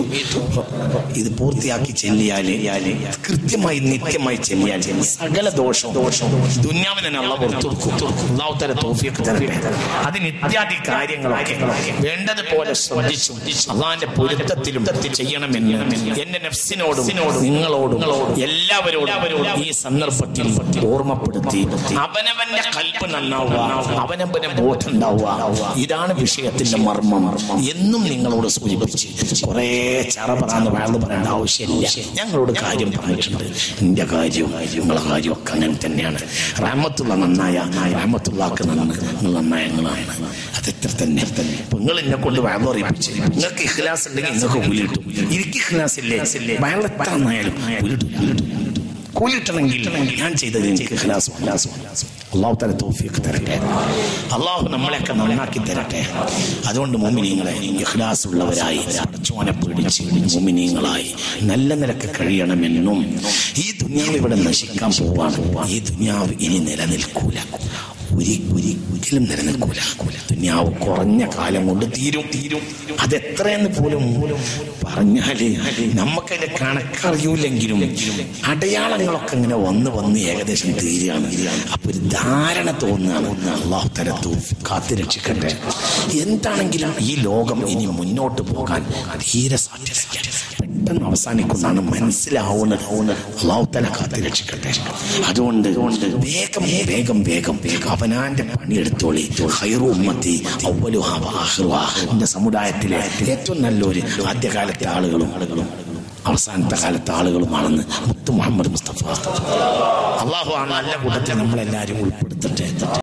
ഇത് പൂർത്തിയാക്കി ചെല്ലിയാല് കൃത്യമായി നിത്യമായി ചെല്ലിയാൽ സകല ദോഷവും ദോഷവും ദുന്യാവിന് തന്നെ അള്ളാഹ് പുറത്തു കൊടുക്കും അള്ളാഹു തല തോഫിയൊക്കെ തരട്ടെ അതിന് ഇത്യാദി കാര്യങ്ങളൊക്കെ വേണ്ടതുപോലെ ശ്രദ്ധിച്ചു അള്ളാഹിന്റെ പൊരുത്തത്തിലും ചെയ്യണമെന്ന് എന്റെ നെഫ്സിനോടും നിങ്ങളോടും എല്ലാവരോടും ഈ സന്ദർഭത്തിൽ ഓർമ്മപ്പെടുത്തി അവനവന്റെ കൽപ്പ് നന്നാവുക അവനവന്റെ ബോധമുണ്ടാവുക ഇതാണ് വിഷയത്തിന്റെ മർമ്മം എന്നും നിങ്ങളോട് സൂചിപ്പിച്ച് കുറെ ചറപറാന്ന് വഴന്ന് പറയേണ്ട ആവശ്യമില്ല ഞങ്ങളോട് കാര്യം പറഞ്ഞിട്ടുണ്ട് എന്റെ കാര്യം നിങ്ങളെ കാര്യം ഒക്കെ അങ്ങനെ തന്നെയാണ് റാമത്തുള്ള നന്നായ റാമത്തുള്ളക്ക് നന്ന് നിങ്ങൾ നന്നായ നിങ്ങളാണ് അത് എത്ര തന്നെ ഇപ്പൊ നിങ്ങൾ എന്നെ കൊണ്ട് വഴന്ന് പറയിപ്പിച്ച് നിങ്ങൾക്ക് ഇഖ്ലാസ് ഉണ്ടെങ്കിൽ നിങ്ങൾക്ക് കൂലിട്ടും എനിക്ക് ഇഖ്ലാസ് ഇല്ലേ വയറ് എത്ര നന്നായാലും കൂലിട്ടില്ല കൂലിട്ടണമെങ്കിൽ ഞാൻ ചെയ്തത് എനിക്ക് ഇഖ്ലാസ് അള്ളാഹു തല തോഫിയൊക്കെ തരട്ടെ അള്ളാഹു നമ്മളെയൊക്കെ നന്നാക്കി തരട്ടെ അതുകൊണ്ട് മോമിനിയങ്ങളെ ഇഖ്ലാസ് ഉള്ളവരായി അടച്ചോനെ പേടിച്ച് മോമിനിയങ്ങളായി നല്ല നിലക്ക് കഴിയണമെന്നും ഈ ദുനിയാവ് ഇവിടെ നശിക്കാൻ പോവാണ് ഈ ദുനിയാവ് ഇനി നിലനിൽക്കൂല ഒരി ഒരിക്കലും നിലനിൽക്കൂല ദുനിയാവ് കുറഞ്ഞ കാലം കൊണ്ട് തീരും തീരും അതെത്രയെന്ന് പോലും പറഞ്ഞാല് നമുക്കതിന്റെ കണക്കറിയൂലെങ്കിലും അടയാളങ്ങളൊക്കെ ഇങ്ങനെ വന്ന് വന്ന് ഏകദേശം തീരുകയാണ് അപ്പൊ ഒരു ധാരണ തോന്നുകയാണ് അള്ളാഹു തലത്തു കാത്തുരക്ഷിക്കട്ടെ എന്താണെങ്കിലും ഈ ലോകം ഇനി മുന്നോട്ട് പോകാൻ തീരെ സാധ്യതയില്ല പെട്ടെന്ന് അവസാനിക്കുന്നതാണ് മനസ്സിലാവുന്നത് അള്ളാഹു തല കാത്തുരക്ഷിക്കട്ടെ അതുകൊണ്ട് വേഗം വേഗം വേഗം അവനാന്റെ പണിയെടുത്തോളി ഹൈറു ഉമ്മത്തി അവലുഹ വആഖിറുഹ. എന്റെ സമുദായത്തിലെ ഏറ്റവും നല്ലൊരു ആദ്യകാലത്തെ ആളുകളും അവസാനത്തെ കാലത്തെ ആളുകളുമാണെന്ന് മുത്തു മുഹമ്മദ് മുസ്തഫ അള്ളാഹു ആ നല്ല കൂട്ടത്തിൽ നമ്മളെല്ലാവരും ഉൾപ്പെടുത്തട്ടെ